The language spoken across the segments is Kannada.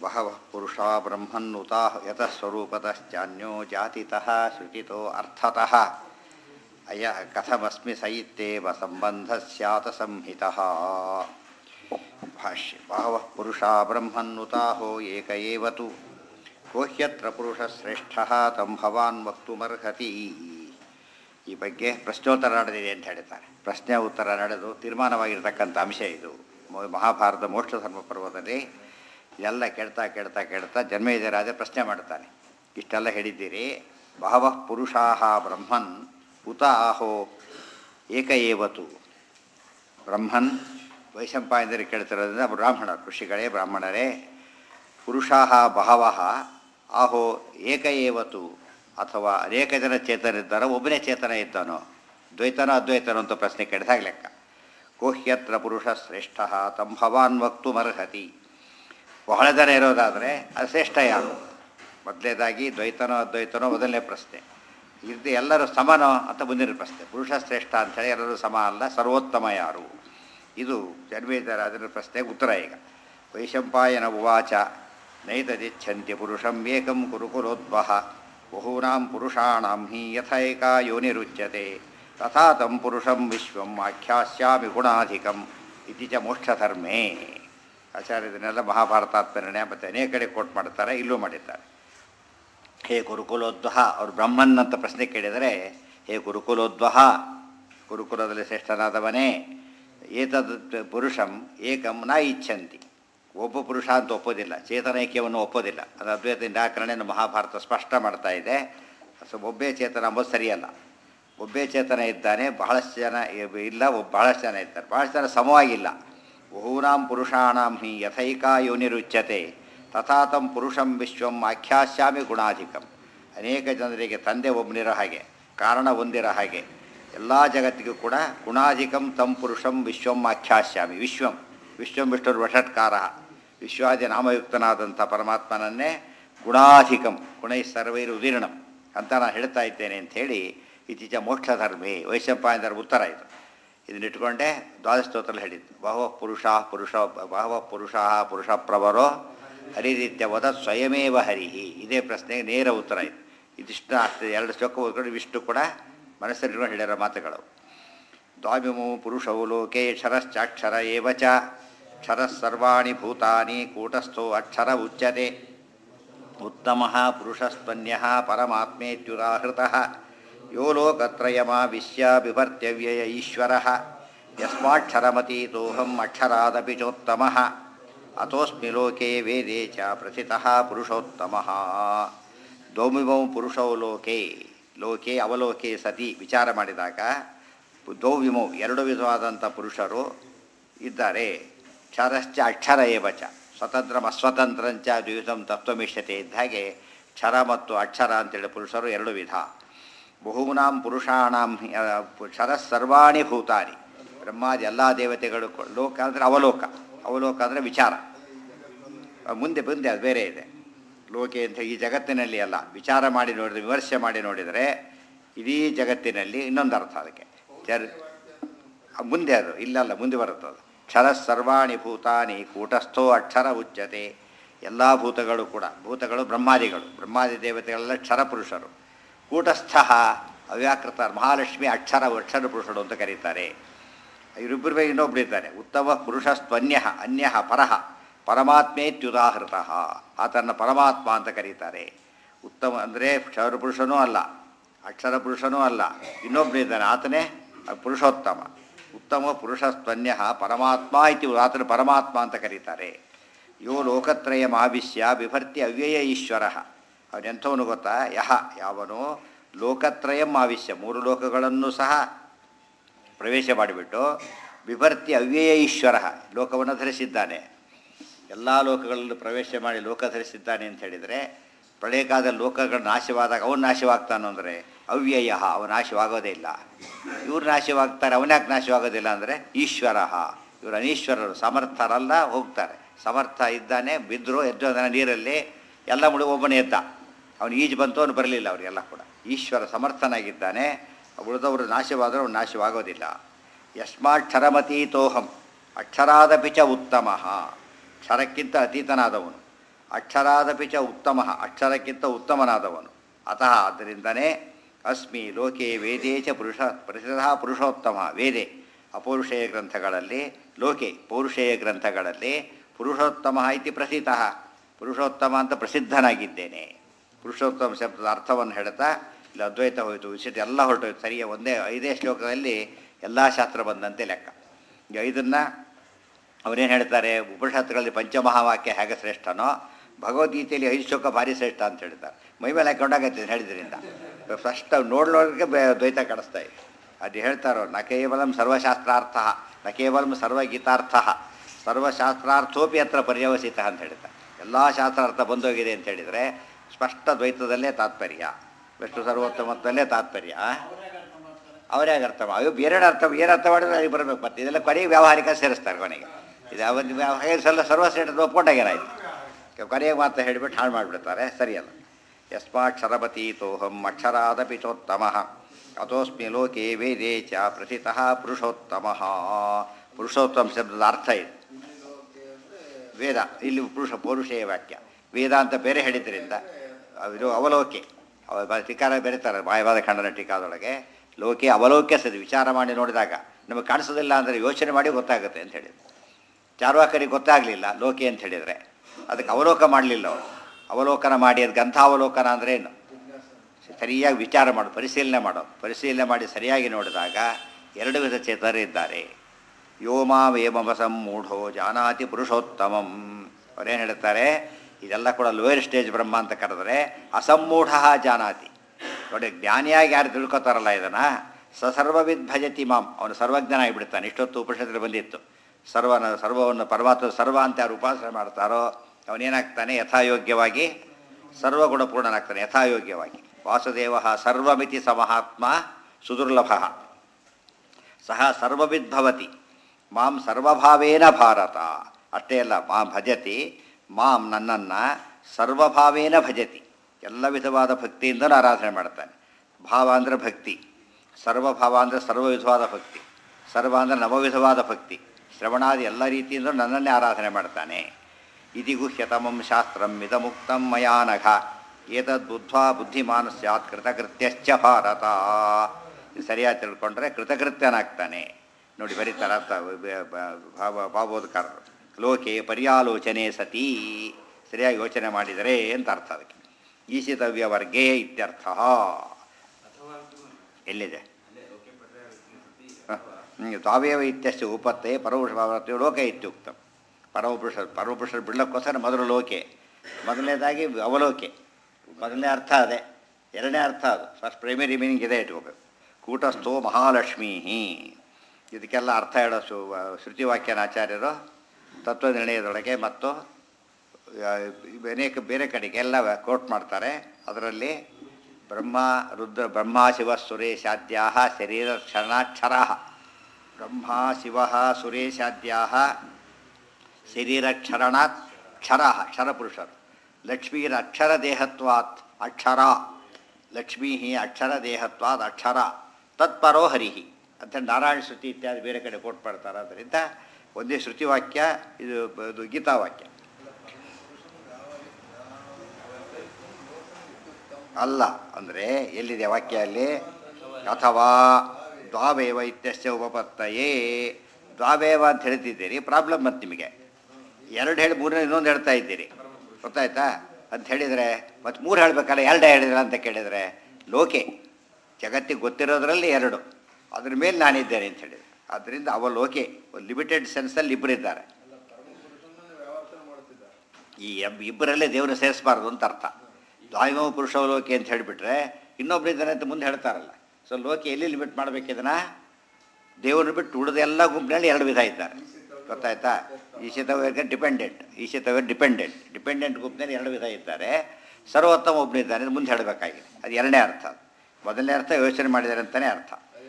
ಬಹವಃ ಪುರುಷಾ ಬ್ರಹ್ಮನ್ನುತಾ ಯತಃ ಸ್ವರೂಪತಶ್ಚಾನ್ಯೋ ಜಾತಿತಃ ಶ್ರುತಿತೋ ಅರ್ಥತಃ ಅಯ ಕಥಮಸ್ಮಿ ಸಯಿತ್ತೇವ ಸಂಬಂಧ ಸ್ಯಾತ ಸಂಹಿತಃ ಭಾಷ್ಯ ಬಹವಃ ಪುರುಷಾ ಬ್ರಹ್ಮನ್ನುತಾಹೋ ಏಕ ಏವ ತು ಕೋಹ್ಯತ್ರ ಪುರುಷಶ್ರೇಷ್ಠ ತಂ ಭವಾನ್ ವಕ್ತುಮರ್ಹತಿ ಈ ಬಗ್ಗೆ ಪ್ರಶ್ನೋತ್ತರ ನಡೆದಿದೆ ಅಂತ ಹೇಳ್ತಾರೆ ಪ್ರಶ್ನೆ ಉತ್ತರ ನಡೆದು ತೀರ್ಮಾನವಾಗಿರ್ತಕ್ಕಂಥ ಅಂಶ ಇದು ಮ- ಮಹಾಭಾರತ ಮೋಕ್ಷ ಧರ್ಮ ಪರ್ವದಲ್ಲಿ ಎಲ್ಲ ಕೆಡ್ತಾ ಕೆಡ್ತಾ ಕೆಡ್ತಾ ಜನ್ಮೇಜರಾಜ ಪ್ರಶ್ನೆ ಮಾಡ್ತಾನೆ ಇಷ್ಟೆಲ್ಲ ಹೇಳಿದ್ದೀರಿ ಬಹವಃ ಪುರುಷಾಹ ಬ್ರಹ್ಮನ್ ಉತ ಆಹೋ ಏಕ ಏವತು ಬ್ರಹ್ಮನ್ ವೈಶಂಪಾಯನರಿಗೆ ಕೇಳ್ತಿರೋದ್ರಿಂದ ಬ್ರಾಹ್ಮಣರು ಋಷಿಗಳೇ ಬ್ರಾಹ್ಮಣರೇ ಪುರುಷಾಹ ಬಹವಃ ಆಹೋ ಏಕ ಏವತು ಅಥವಾ ಅನೇಕ ಜನ ಚೇತನಿದ್ದಾರೋ ಒಬ್ಬನೇ ಚೇತನ ಇದ್ದಾನೋ ದ್ವೈತನೋ ಅದ್ವೈತನೋ ಅಂತ ಪ್ರಶ್ನೆ ಕೆಡ್ದಾಗ ಲೆಕ್ಕ ಕೋಹ್ಯತ್ರ ಪುರುಷ ಶ್ರೇಷ್ಠ ತಂ ಭವಾನ್ ವಕ್ತುಮರ್ಹತಿ ಬಹಳ ಜನ ಇರೋದಾದರೆ ಅದು ಶ್ರೇಷ್ಠ ಯಾರು ಮೊದಲನೇದಾಗಿ ದ್ವೈತನೋ ಅದ್ವೈತನೋ ಮೊದಲನೇ ಪ್ರಶ್ನೆ ಇದು ಎಲ್ಲರೂ ಸಮನೋ ಅಂತ ಮುಂದಿನ ಪ್ರಶ್ನೆ ಪುರುಷ ಶ್ರೇಷ್ಠ ಅಂಥೇಳಿ ಎಲ್ಲರೂ ಸಮ ಅಲ್ಲ ಸರ್ವೋತ್ತಮ ಯಾರು ಇದು ಜನ್ಮೇಜರಾಜನ ಪ್ರಶ್ನೆಗೆ ಉತ್ತರ ಈಗ ವೈಶಂಪಾಯನ ಉವಾಚ ನೈತದಿಚ್ಛಂತಿ ಪುರುಷಂ ಏಕಂ ಕುರುಕುಲೋದ್ವಹ ಬಹೂನಾಂ ಪುರುಷಾಣಾಂ ಹಿ ಯಥೈಕಾ ಯೋನಿರುಚ್ಯತೆ ತಥಾ ತಂ ಪುರುಷಂ ವಿಶ್ವಂ ಆಖ್ಯಾಸ್ಯಾಮಿ ಗುಣಾಧಿಕಂ ಇತಿ ಚ ಮೋಕ್ಷಧರ್ಮೇ ಆಚಾರ್ಯ ಇದನ್ನೆಲ್ಲ ಮಹಾಭಾರತಾತ್ಮರಣೆ ಮತ್ತು ಅನೇಕ ಕಡೆ ಕೋಟ್ ಮಾಡ್ತಾರೆ ಇಲ್ಲೂ ಮಾಡಿದ್ದಾರೆ ಹೇ ಕುರುಕುಲೋದ್ವಹ ಅವ್ರು ಬ್ರಹ್ಮನ್ ಅಂತ ಪ್ರಶ್ನೆ ಕೇಳಿದರೆ ಹೇ ಕುರುಕುಲೋದ್ವಹ ಕುರುಕುಲದಲ್ಲಿ ಶ್ರೇಷ್ಠನಾದವನೇ ಏತದ್ ಪುರುಷಂ ಏಕಂ ನ ಇಚ್ಛಂತಿ ಒಬ್ಬ ಪುರುಷ ಅಂತ ಒಪ್ಪೋದಿಲ್ಲ ಚೇತನೈಕ್ಯವನ್ನು ಒಪ್ಪೋದಿಲ್ಲ ಅದು ಅದ್ವೈತ ನಿರಾಕರಣೆಯನ್ನು ಮಹಾಭಾರತ ಸ್ಪಷ್ಟ ಮಾಡ್ತಾ ಇದೆ ಸೊ ಒಬ್ಬೇ ಚೇತನ ಅಂಬೋದು ಸರಿಯಲ್ಲ ಒಬ್ಬೇ ಚೇತನ ಇದ್ದಾನೆ ಬಹಳಷ್ಟು ಜನ ಇ- ಇಲ್ಲ ಒಬ್ಬ ಬಹಳಷ್ಟು ಜನ ಇದ್ದಾರೆ ಬಹಳಷ್ಟು ಜನ ಸಮವಾಗಿಲ್ಲ ಬಹೂನಾಂ ಪುರುಷಾಣಾಂ ಹಿ ಯಥೈಕಾ ಯೋನಿರುಚ್ಯತೆ ತಥಾ ತಂ ಪುರುಷಂ ವಿಶ್ವಂ ಆಖ್ಯಾಸ್ಯಾಮಿ ಗುಣಾಧಿಕಂ ಅನೇಕ ಜನರಿಗೆ ತಂದೆ ಒಬ್ಬನಿರೋ ಹಾಗೆ ಕಾರಣ ಒಂದಿರೋ ಹಾಗೆ ಎಲ್ಲ ಜಗತ್ತಿಗೂ ಕೂಡ ಗುಣಾಧಿಕಂ ತಂ ಪುರುಷಂ ವಿಶ್ವಂ ಆಖ್ಯಾಸ್ಯಾಮಿ ವಿಶ್ವಂ ವಿಶ್ವಂ ವಿಷ್ಣುರ್ ವಷಟ್ಕಾರ ವಿಶ್ವಾದಿ ನಾಮಯುಕ್ತನಾದಂಥ ಪರಮಾತ್ಮನನ್ನೇ ಗುಣಾಧಿಕಂ ಗುಣೈ ಸರ್ವೈರು ಉದೀರ್ಣಂ ಅಂತ ನಾನು ಹೇಳ್ತಾ ಇದ್ದೇನೆ ಅಂಥೇಳಿ ಇತ್ತೀಚ ಮೋಕ್ಷ ಧರ್ಮೇ ವೈಶಂಪಾಯನರ ಉತ್ತರ ಇದು ಇದನ್ನಿಟ್ಕೊಂಡೆ ದ್ವಾದಶ ಸ್ತೋತ್ರದಲ್ಲಿ ಹೇಳಿದ್ದು ಬಹವ ಪುರುಷ ಪುರುಷ ಬಹವ ಪುರುಷ ಪುರುಷ ಪ್ರವರೋ ಹರಿರೀತ್ಯ ವದ ಸ್ವಯಮೇವ ಹರಿಹಿ ಇದೇ ಪ್ರಶ್ನೆಗೆ ನೇರ ಉತ್ತರ ಇದು ಇದಿಷ್ಟು ಅಷ್ಟು ಎರಡು ಶ್ಲೋಕ ಓದ್ಕೊಂಡು ಇವಿಷ್ಟು ಕೂಡ ಮನಸ್ಸಲ್ಲಿಟ್ಕೊಂಡು ಹೇಳಿರೋ ಮಾತುಗಳು ದ್ವಾಮಿಮೋ ಪುರುಷೌ ಲೋಕೆ ಕ್ಷರಶ್ಚಾಕ್ಷರ ಏವ ಚ ಕ್ಷರಃ ಸರ್ವಾಣಿ ಭೂತಾನಿ ಕೂಟಸ್ಥೋ ಅಕ್ಷರ ಉಚ್ಯತೆ ಉತ್ತಮ ಪುರುಷಸ್ತ್ವನ್ಯ ಪರಮಾತ್ಮೇತ್ಯುದಾಹೃತಃ ಯೋ ಲೋಕತ್ರಯಮಾವಿಶ್ಯ ಬಿಭರ್ತ್ಯವ್ಯಯ ಈಶ್ವರ ಯಸ್ಮಾಕ್ಷರಮತೀತೋಹಂ ಅಕ್ಷರಾದಪಿ ಚೋತ್ತಮಃ ಅತೋಸ್ಮಿ ಲೋಕೆ ವೇದೇ ಚ ಪ್ರಥಿತಃ ಪುರುಷೋತ್ತಮಃ ದ್ವೌಮಿಮೌ ಪುರುಷೌ ಲೋಕೆ ಲೋಕೆ ಅವಲೋಕೆ ಸತಿ ವಿಚಾರ ಮಾಡಿದಾಗ ದ್ವೌವಿಮೌ ಎರಡು ವಿಧವಾದಂಥ ಪುರುಷರು ಇದ್ದಾರೆ ಕ್ಷರಶ್ಚ ಅಕ್ಷರ ಏವ ಚ ಸ್ವತಂತ್ರಂ ಅಸ್ವತಂತ್ರಂಚ ದ್ವಿಧಂ ತತ್ವಮಿಷ್ಯತೆ ಇದ್ದ ಹಾಗೆ ಕ್ಷರ ಮತ್ತು ಅಕ್ಷರ ಅಂತೇಳಿ ಪುರುಷರು ಎರಡು ವಿಧ ಬಹೂನಾಂ ಪುರುಷಾಣಾಂ ಹಿ- ಆ, ಕ್ಷರ ಸರ್ವಾಣಿ ಭೂತಾನಿ ಬ್ರಹ್ಮಾದಿ ಎಲ್ಲ ದೇವತೆಗಳು ಕೊ- ಲೋಕ ಅಂದರೆ ಅವಲೋಕ ಅವಲೋಕ ಅಂದರೆ ವಿಚಾರ ಆ, ಮುಂದೆ ಮುಂದೆ ಅದು ಬೇರೆ ಇದೆ ಲೋಕೆ ಅಂತ ಈ ಜಗತ್ತಿನಲ್ಲಿ ಅಲ್ಲ ವಿಚಾರ ಮಾಡಿ ನೋಡಿದ್ರೆ ವಿಮರ್ಶೆ ಮಾಡಿ ನೋಡಿದರೆ ಇಡೀ ಜಗತ್ತಿನಲ್ಲಿ ಇನ್ನೊಂದು ಅರ್ಥ ಅದಕ್ಕೆ ಜರ್ ಆ, ಮುಂದೆ ಅದು ಇಲ್ಲಲ್ಲ ಮುಂದೆ ಬರುತ್ತೆ ಅದು ಕ್ಷರ ಸರ್ವಾಣಿ ಭೂತಾನಿ ಕೂಟಸ್ಥೋ ಅಕ್ಷರ ಉಚ್ಯತೆ ಎಲ್ಲ ಭೂತಗಳು ಕೂಡ ಭೂತಗಳು ಬ್ರಹ್ಮಾದಿಗಳು ಬ್ರಹ್ಮಾದಿ ದೇವತೆಗಳೆಲ್ಲ ಕ್ಷರ ಪುರುಷರು ಕೂಟಸ್ಥ ಅವ್ಯಾಕೃತ ಮಹಾಲಕ್ಷ್ಮಿ ಅಕ್ಷರ ಅಕ್ಷರ ಪುರುಷರು ಅಂತ ಕರೀತಾರೆ ಇವರಿಬ್ಬರ ಬಗ್ಗೆ ಇನ್ನೊಬ್ರು ಇದ್ದಾರೆ ಉತ್ತಮ ಪುರುಷಸ್ತ್ವನ್ಯ ಅನ್ಯ ಪರಹ ಪರಮಾತ್ಮೇತ್ಯುದಾಹೃತ ಆತನ ಪರಮಾತ್ಮ ಅಂತ ಕರೀತಾರೆ ಉತ್ತಮ ಅಂದರೆ ಕ್ಷರ ಪುರುಷನೂ ಅಲ್ಲ ಅಕ್ಷರ ಪುರುಷನೂ ಅಲ್ಲ ಇನ್ನೊಬ್ಬರು ಇದ್ದಾನೆ ಆತನೇ ಪುರುಷೋತ್ತಮ ಉತ್ತಮ ಪುರುಷಸ್ತ್ವನ್ಯ ಪರಮಾತ್ಮ ಇತಿ ಆತನ ಪರಮಾತ್ಮ ಅಂತ ಕರೀತಾರೆ ಯೋ ಲೋಕತ್ರಯ ಮಾವಿಶ್ಯ ಬಿಭರ್ತಿ ಅವ್ಯಯ ಈಶ್ವರ ಅವನೆಂಥವನು ಗೊತ್ತಾ ಯಹ ಯಾವನು ಲೋಕತ್ರಯಂ ಆವಿಶ್ಯ ಮೂರು ಲೋಕಗಳನ್ನು ಸಹ ಪ್ರವೇಶ ಮಾಡಿಬಿಟ್ಟು ಬಿಭರ್ತಿ ಅವ್ಯಯ ಈಶ್ವರ ಲೋಕವನ್ನು ಧರಿಸಿದ್ದಾನೆ ಎಲ್ಲ ಲೋಕಗಳಲ್ಲೂ ಪ್ರವೇಶ ಮಾಡಿ ಲೋಕ ಧರಿಸಿದ್ದಾನೆ ಅಂತ ಹೇಳಿದರೆ ಪ್ರಳಯಕಾದ ಲೋಕಗಳು ನಾಶವಾದಾಗ ಅವನು ನಾಶವಾಗ್ತಾನೋ ಅಂದರೆ ಅವ್ಯಯ ಅವನು ನಾಶವಾಗೋದೇ ಇಲ್ಲ ಇವ್ರು ನಾಶವಾಗ್ತಾರೆ ಅವನ್ಯಾಕೆ ನಾಶವಾಗೋದಿಲ್ಲ ಅಂದರೆ ಈಶ್ವರ ಇವರು ಅನೀಶ್ವರರು ಸಮರ್ಥರಲ್ಲ ಹೋಗ್ತಾರೆ ಸಮರ್ಥ ಇದ್ದಾನೆ ಬಿದ್ದರು ಎದ್ದು ಅದನ್ನು ನೀರಲ್ಲಿ ಎಲ್ಲ ಮುಳುಗಿ ಒಬ್ಬನೇ ಎದ್ದ ಅವನು ಈಜು ಬಂತು ಅವನು ಬರಲಿಲ್ಲ ಅವರಿಗೆಲ್ಲ ಕೂಡ ಈಶ್ವರ ಸಮರ್ಥನಾಗಿದ್ದಾನೆ ಉಳಿದವರು ನಾಶವಾದರೂ ಅವನು ನಾಶವಾಗೋದಿಲ್ಲ ಯಸ್ಮಾಕ್ಷರಮತೀತೋಹಂ ಅಕ್ಷರಾದಪಿ ಚ ಉತ್ತಮ ಕ್ಷರಕ್ಕಿಂತ ಅತೀತನಾದವನು ಅಕ್ಷರಾದಪಿ ಚ ಉತ್ತಮ ಅಕ್ಷರಕ್ಕಿಂತ ಉತ್ತಮನಾದವನು ಅತಃ ಆದ್ದರಿಂದನೇ ಅಸ್ಮಿ ಲೋಕೆ ವೇದೇ ಚ ಪುರುಷ ಪ್ರಸಿದ್ಧ ಪುರುಷೋತ್ತಮ ವೇದೆ ಅಪೌರುಷೇಯ ಗ್ರಂಥಗಳಲ್ಲಿ ಲೋಕೆ ಪೌರುಷೇಯ ಗ್ರಂಥಗಳಲ್ಲಿ ಪುರುಷೋತ್ತಮ ಇತಿ ಪ್ರಸಿದ್ಧ ಪುರುಷೋತ್ತಮ ಅಂತ ಪ್ರಸಿದ್ಧನಾಗಿದ್ದೇನೆ ಪುರುಷೋತ್ತಮ ಶಬ್ದದ ಅರ್ಥವನ್ನು ಹೇಳ್ತಾ ಇಲ್ಲಿ ಅದ್ವೈತ ಹೋಯಿತು ವಿಶಿಷ್ಟ ಎಲ್ಲ ಹೊರಟೋಯ್ತು ಸರಿಯ ಒಂದೇ ಐದೇ ಶ್ಲೋಕದಲ್ಲಿ ಎಲ್ಲ ಶಾಸ್ತ್ರ ಬಂದಂತೆ ಲೆಕ್ಕ ಈ ಐದನ್ನು ಅವರೇನು ಹೇಳ್ತಾರೆ ಉಪನಿಷತ್ತುಗಳಲ್ಲಿ ಪಂಚಮಹಾವಾಕ್ಯ ಹೇಗೆ ಶ್ರೇಷ್ಠನೋ ಭಗವದ್ಗೀತೆಯಲ್ಲಿ ಐದು ಶ್ಲೋಕ ಭಾರಿ ಶ್ರೇಷ್ಠ ಅಂತ ಹೇಳ್ತಾರೆ ಮೈ ಮೇಲೆ ಹಾಕೊಂಡಾಗತ್ತೆ ಹೇಳಿದ್ರಿಂದ ಫಸ್ಟ್ ನೋಡ್ಲೋರಿಗೆ ಬೆ ದ್ವೈತ ಕಾಣಿಸ್ತಾ ಇದೆ ಅದು ಹೇಳ್ತಾರೋ ನ ಕೇವಲಂ ಸರ್ವಶಾಸ್ತ್ರಾರ್ಥ ನ ಕೇವಲಂ ಸರ್ವಗೀತಾರ್ಥ ಸರ್ವಶಾಸ್ತ್ರಾರ್ಥೋಪಿ ಹತ್ರ ಪರ್ಯವಸಿತ ಅಂತ ಹೇಳ್ತಾರೆ ಎಲ್ಲ ಶಾಸ್ತ್ರಾರ್ಥ ಬಂದೋಗಿದೆ ಅಂತ ಹೇಳಿದರೆ ಸ್ಪಷ್ಟ ದ್ವೈತದಲ್ಲೇ ತಾತ್ಪರ್ಯ ವಿಷ್ಣು ಸರ್ವೋತ್ತಮತ್ವದಲ್ಲೇ ತಾತ್ಪರ್ಯ ಅವರೇ ಅರ್ಥ ಮಾ- ಅಯ್ಯೋ ಬೇರೆ ಅರ್ಥ ಏನು ಅರ್ಥ ಮಾಡಿದ್ರೆ ಅಲ್ಲಿ ಬರಬೇಕು ಮತ್ತೆ ಇದೆಲ್ಲ ಕೊನೆಗೆ ವ್ಯಾವಹಾರಿಕ ಸೇರಿಸ್ತಾರೆ ಕೊನೆಗೆ ಇದು ಅವತ್ತು ವ್ಯಾವಹಾರಿಕ ಸಲ ಸರ್ವಶ್ರೇಷ್ಠ ಒಪ್ಪೊಟ್ಟಾಗೇನಾಯ್ತು ಕೊನೆಗೆ ಮಾತ್ರ ಹೇಳಿಬಿಟ್ಟು ಹಾಳು ಮಾಡಿಬಿಡ್ತಾರೆ ಸರಿಯಲ್ಲ ಯಸ್ಮಾಕ್ಷರಪತೀತೋಹಂ ಅಕ್ಷರಾದಪಿ ಚೋತ್ತಮ ಅತೋಸ್ಮಿ ಲೋಕೆ ವೇದೇ ಚ ಪ್ರಥಿತಃ ಪುರುಷೋತ್ತಮ ಪುರುಷೋತ್ತಮ ಶಬ್ದದ ಅರ್ಥ ಇದು ವೇದ ಇಲ್ಲಿ ಪುರುಷ ಪೌರುಷೇಯ ವಾಕ್ಯ ವೇದ ಅಂತ ಬೇರೆ ಹೇಳಿದ್ರಿಂದ ಇದು ಅವಲೋಕೆ ಅವ ಬ- ಟೀಕಾರ ಬೆರೀತಾರೆ ಮಾಯವಾದ ಖಂಡನ ಟೀಕಾದೊಳಗೆ ಲೋಕೆ ಅವಲೋಕ್ಯ ಸದಿ ವಿಚಾರ ಮಾಡಿ ನೋಡಿದಾಗ ನಮಗೆ ಕಾಣಿಸೋದಿಲ್ಲ ಅಂದರೆ ಯೋಚನೆ ಮಾಡಿ ಗೊತ್ತಾಗುತ್ತೆ ಅಂತ ಹೇಳಿದ್ರು ಚಾರ್ವಾಕರಿಗೆ ಗೊತ್ತಾಗಲಿಲ್ಲ ಲೋಕೆ ಅಂತ ಹೇಳಿದರೆ ಅದಕ್ಕೆ ಅವಲೋಕ ಮಾಡಲಿಲ್ಲ ಅವರು ಅವಲೋಕನ ಮಾಡಿ ಅದು ಗಂಧಾವಲೋಕನ ಅಂದರೆ ಏನು ಸರಿಯಾಗಿ ವಿಚಾರ ಮಾಡು ಪರಿಶೀಲನೆ ಮಾಡೋದು ಪರಿಶೀಲನೆ ಮಾಡಿ ಸರಿಯಾಗಿ ನೋಡಿದಾಗ ಎರಡು ವಿಧ ಚೇತನರು ಇದ್ದಾರೆ ಯೋಮಾವೇಮವಸಂ ಮೂಢೋ ಜಾನಾತಿ ಪುರುಷೋತ್ತಮಂ ಅವರೇನು ಹೇಳ್ತಾರೆ ಇದೆಲ್ಲ ಕೂಡ ಲೋಯರ್ ಸ್ಟೇಜ್ ಬ್ರಹ್ಮ ಅಂತ ಕರೆದ್ರೆ ಅಸಮ್ಮೂಢ ಜಾನಾತಿ ನೋಡಿ ಜ್ಞಾನಿಯಾಗಿ ಯಾರು ತಿಳ್ಕೊತಾರಲ್ಲ ಇದನ್ನು ಸಸರ್ವವಿದ್ ಭಜತಿ ಮಾಂ ಅವನು ಸರ್ವಜ್ಞನಾಗಿಬಿಡ್ತಾನೆ ಇಷ್ಟೊತ್ತು ಉಪನಿಷತ್ತಲ್ಲಿ ಬಂದಿತ್ತು ಸರ್ವನ ಸರ್ವವನ್ನು ಪರಮಾತ್ಮ ಸರ್ವ ಅಂತ ಯಾರು ಉಪಾಸನೆ ಮಾಡ್ತಾರೋ ಅವನೇನಾಗ್ತಾನೆ ಯಥಾಯೋಗ್ಯವಾಗಿ ಸರ್ವಗುಣಪೂರ್ಣನಾಗ್ತಾನೆ ಯಥಾಯೋಗ್ಯವಾಗಿ ವಾಸುದೇವ ಸರ್ವಮಿತಿ ಸಮಹಾತ್ಮ ಸುದುರ್ಲಭ ಸಹ ಸರ್ವವಿದ್ಭವತಿ ಮಾಂ ಸರ್ವಭಾವೇನ ಭಾರತ ಅಷ್ಟೇ ಅಲ್ಲ ಮಾ ಭಜತಿ ಮಾಂ ನನ್ನನ್ನು ಸರ್ವಭಾವೇನ ಭಜತಿ ಎಲ್ಲ ವಿಧವಾದ ಭಕ್ತಿಯಿಂದಲೂ ಆರಾಧನೆ ಮಾಡ್ತಾನೆ ಭಾವ ಅಂದರೆ ಭಕ್ತಿ ಸರ್ವಭಾವ ಅಂದರೆ ಸರ್ವ ವಿಧವಾದ ಭಕ್ತಿ ಸರ್ವ ಅಂದರೆ ನವವಿಧವಾದ ಭಕ್ತಿ ಶ್ರವಣಾದಿ ಎಲ್ಲ ರೀತಿಯಿಂದ ನನ್ನನ್ನೇ ಆರಾಧನೆ ಮಾಡ್ತಾನೆ ಇತಿ ಗುಹ್ಯತಮಂ ಶಾಸ್ತ್ರಂ ಇದಮುಕ್ತಂ ಮಯಾ ನಘ ಏತದ್ ಬುದ್ಧ್ವಾ ಬುದ್ಧಿಮಾನ ಸ್ಯಾತ್ ಕೃತಕೃತ್ಯಶ್ಚ ಭಾರತ ಇದು ಸರಿಯಾಗಿ ತಿಳ್ಕೊಂಡ್ರೆ ಕೃತಕೃತ್ಯನಾಗ್ತಾನೆ ನೋಡಿ ಬರೀತಾರೆ ಅರ್ಥ ಬ- ಬ- ಭಾವ ಭಾವೋದ್ಕಾರರು ಲೋಕೆ ಪರ್ಯಾಲೋಚನೆ ಸತಿ ಸರಿಯಾಗಿ ಯೋಚನೆ ಮಾಡಿದರೆ ಅಂತ ಅರ್ಥ ಅದಕ್ಕೆ ಈಶಿತವ್ಯ ವರ್ಗೇ ಇತ್ಯರ್ಥ ಎಲ್ಲಿದೆ ದ್ವಾವೇವ ಇತ್ಯಸ್ಯ ಉಪತ್ತೆ ಪರಮಪುರುಷ ಲೋಕ ಇತ್ಯುಕ್ತ ಪರಮಪುರುಷ ಪರಮಪುರುಷರು ಬಿಡ್ಲಕ್ಕೋಸ್ಕರ ಮೊದಲು ಲೋಕೆ ಮೊದಲನೇದಾಗಿ ಅವಲೋಕೆ ಮೊದಲನೇ ಅರ್ಥ ಅದೇ ಎರಡನೇ ಅರ್ಥ ಅದು ಫಸ್ಟ್ ಪ್ರೈಮರಿ ಮೀನಿಂಗ್ ಇದೆ ಇಟ್ಕೋಬೇಕು ಕೂಟಸ್ಥೋ ಮಹಾಲಕ್ಷ್ಮೀ ಇದಕ್ಕೆಲ್ಲ ಅರ್ಥ ಹೇಳೋ ಸು ಶ್ರುತಿವಾಕ್ಯನ ಆಚಾರ್ಯರು ತತ್ವನಿರ್ಣಯದೊಳಗೆ ಮತ್ತು ಆ, ಅನೇಕ ಬೇರೆ ಕಡೆಗೆ ಎಲ್ಲ ಕೋಟ್ ಮಾಡ್ತಾರೆ ಅದರಲ್ಲಿ ಬ್ರಹ್ಮ ರುದ್ರ ಬ್ರಹ್ಮ ಶಿವ ಸುರೇಶಾದ್ಯಾ ಶರೀರ ಕ್ಷರಣಾಕ್ಷರ ಬ್ರಹ್ಮ ಶಿವ ಸುರೇಶಾದ್ಯಾ ಶರೀರಕ್ಷರಣಾತ್ ಕ್ಷರ ಕ್ಷರಪುರುಷರು ಲಕ್ಷ್ಮೀರ ಅಕ್ಷರ ದೇಹತ್ವಾತ್ ಅಕ್ಷರ ಲಕ್ಷ್ಮೀ ಅಕ್ಷರ ದೇಹತ್ವಾತ್ ಅಕ್ಷರ ತತ್ಪರೋ ಹರಿಹಿ ಅಂತ ನಾರಾಯಣ ಶ್ರುತಿ ಇತ್ಯಾದಿ ಬೇರೆ ಕಡೆ ಕೋಟ್ ಮಾಡ್ತಾರೆ ಆದ್ದರಿಂದ ಒಂದೇ ಶ್ರುತಿವಾಕ್ಯ ಇದು ಇದು ಗೀತಾವಾಕ್ಯ ಅಲ್ಲ ಅಂದರೆ ಎಲ್ಲಿದೆ ವಾಕ್ಯ ಅಲ್ಲಿ ಅಥವಾ ದ್ವಾವೇವ ಇತ್ಯಸ್ಯ ಉಪಪತ್ತಯೇ ದ್ವಾವೇವ ಅಂತ ಹೇಳ್ತಿದ್ದೀರಿ ಪ್ರಾಬ್ಲಮ್ ಮತ್ತು ನಿಮಗೆ ಎರಡು ಹೇಳಿ ಮೂರನೇ ಇನ್ನೊಂದು ಹೇಳ್ತಾ ಇದ್ದೀರಿ ಗೊತ್ತಾಯ್ತಾ ಅಂತ ಹೇಳಿದರೆ ಮತ್ತು ಮೂರು ಹೇಳಬೇಕಲ್ಲ ಎರಡೇ ಹೇಳಿದ್ರೆ ಅಂತ ಕೇಳಿದರೆ ಲೋಕೆ ಜಗತ್ತಿಗೆ ಗೊತ್ತಿರೋದ್ರಲ್ಲಿ ಎರಡು ಅದ್ರ ಮೇಲೆ ನಾನಿದ್ದೇನೆ ಅಂತ ಹೇಳಿದೆ ಆದ್ದರಿಂದ ಅವ ಲೋಕೆ ಲಿಮಿಟೆಡ್ ಸೆನ್ಸಲ್ಲಿ ಇಬ್ಬರಿದ್ದಾರೆ ಈ ಎಬ್ ಇಬ್ಬರಲ್ಲೇ ದೇವರು ಸೇರಿಸಬಾರ್ದು ಅಂತ ಅರ್ಥ ದ್ವಾಯಮ ಪುರುಷವಲೋಕೆ ಅಂತ ಹೇಳಿಬಿಟ್ರೆ ಇನ್ನೊಬ್ಬರಿದ್ದಾನೆ ಅಂತ ಮುಂದೆ ಹೇಳ್ತಾರಲ್ಲ ಸೊ ಲೋಕೆ ಎಲ್ಲಿ ಲಿಮಿಟ್ ಮಾಡ್ಬೇಕು ಇದನ್ನು ದೇವ್ರನ್ನ ಬಿಟ್ಟು ಉಳಿದ ಎಲ್ಲ ಗುಂಪಿನಲ್ಲಿ ಎರಡು ವಿಧ ಇದ್ದಾರೆ ಗೊತ್ತಾಯ್ತಾ ಈಶಿತವ್ಯಕ್ಕೆ ಡಿಪೆಂಡೆಂಟ್ ಈಶಿತವ್ಯ ಡಿಪೆಂಡೆಂಟ್ ಡಿಪೆಂಡೆಂಟ್ ಗುಂಪಿನಲ್ಲಿ ಎರಡು ವಿಧ ಇದ್ದಾರೆ ಸರ್ವೋತ್ತಮ ಒಬ್ಬನಿದ್ದಾನೆ ಇದು ಮುಂದೆ ಹೇಳಬೇಕಾಗಿದೆ ಅದು ಎರಡನೇ ಅರ್ಥ ಅದು. ಮೊದಲನೇ ಅರ್ಥ ಯೋಚನೆ ಮಾಡಿದ್ದಾರೆ ಅಂತಲೇ ಅರ್ಥ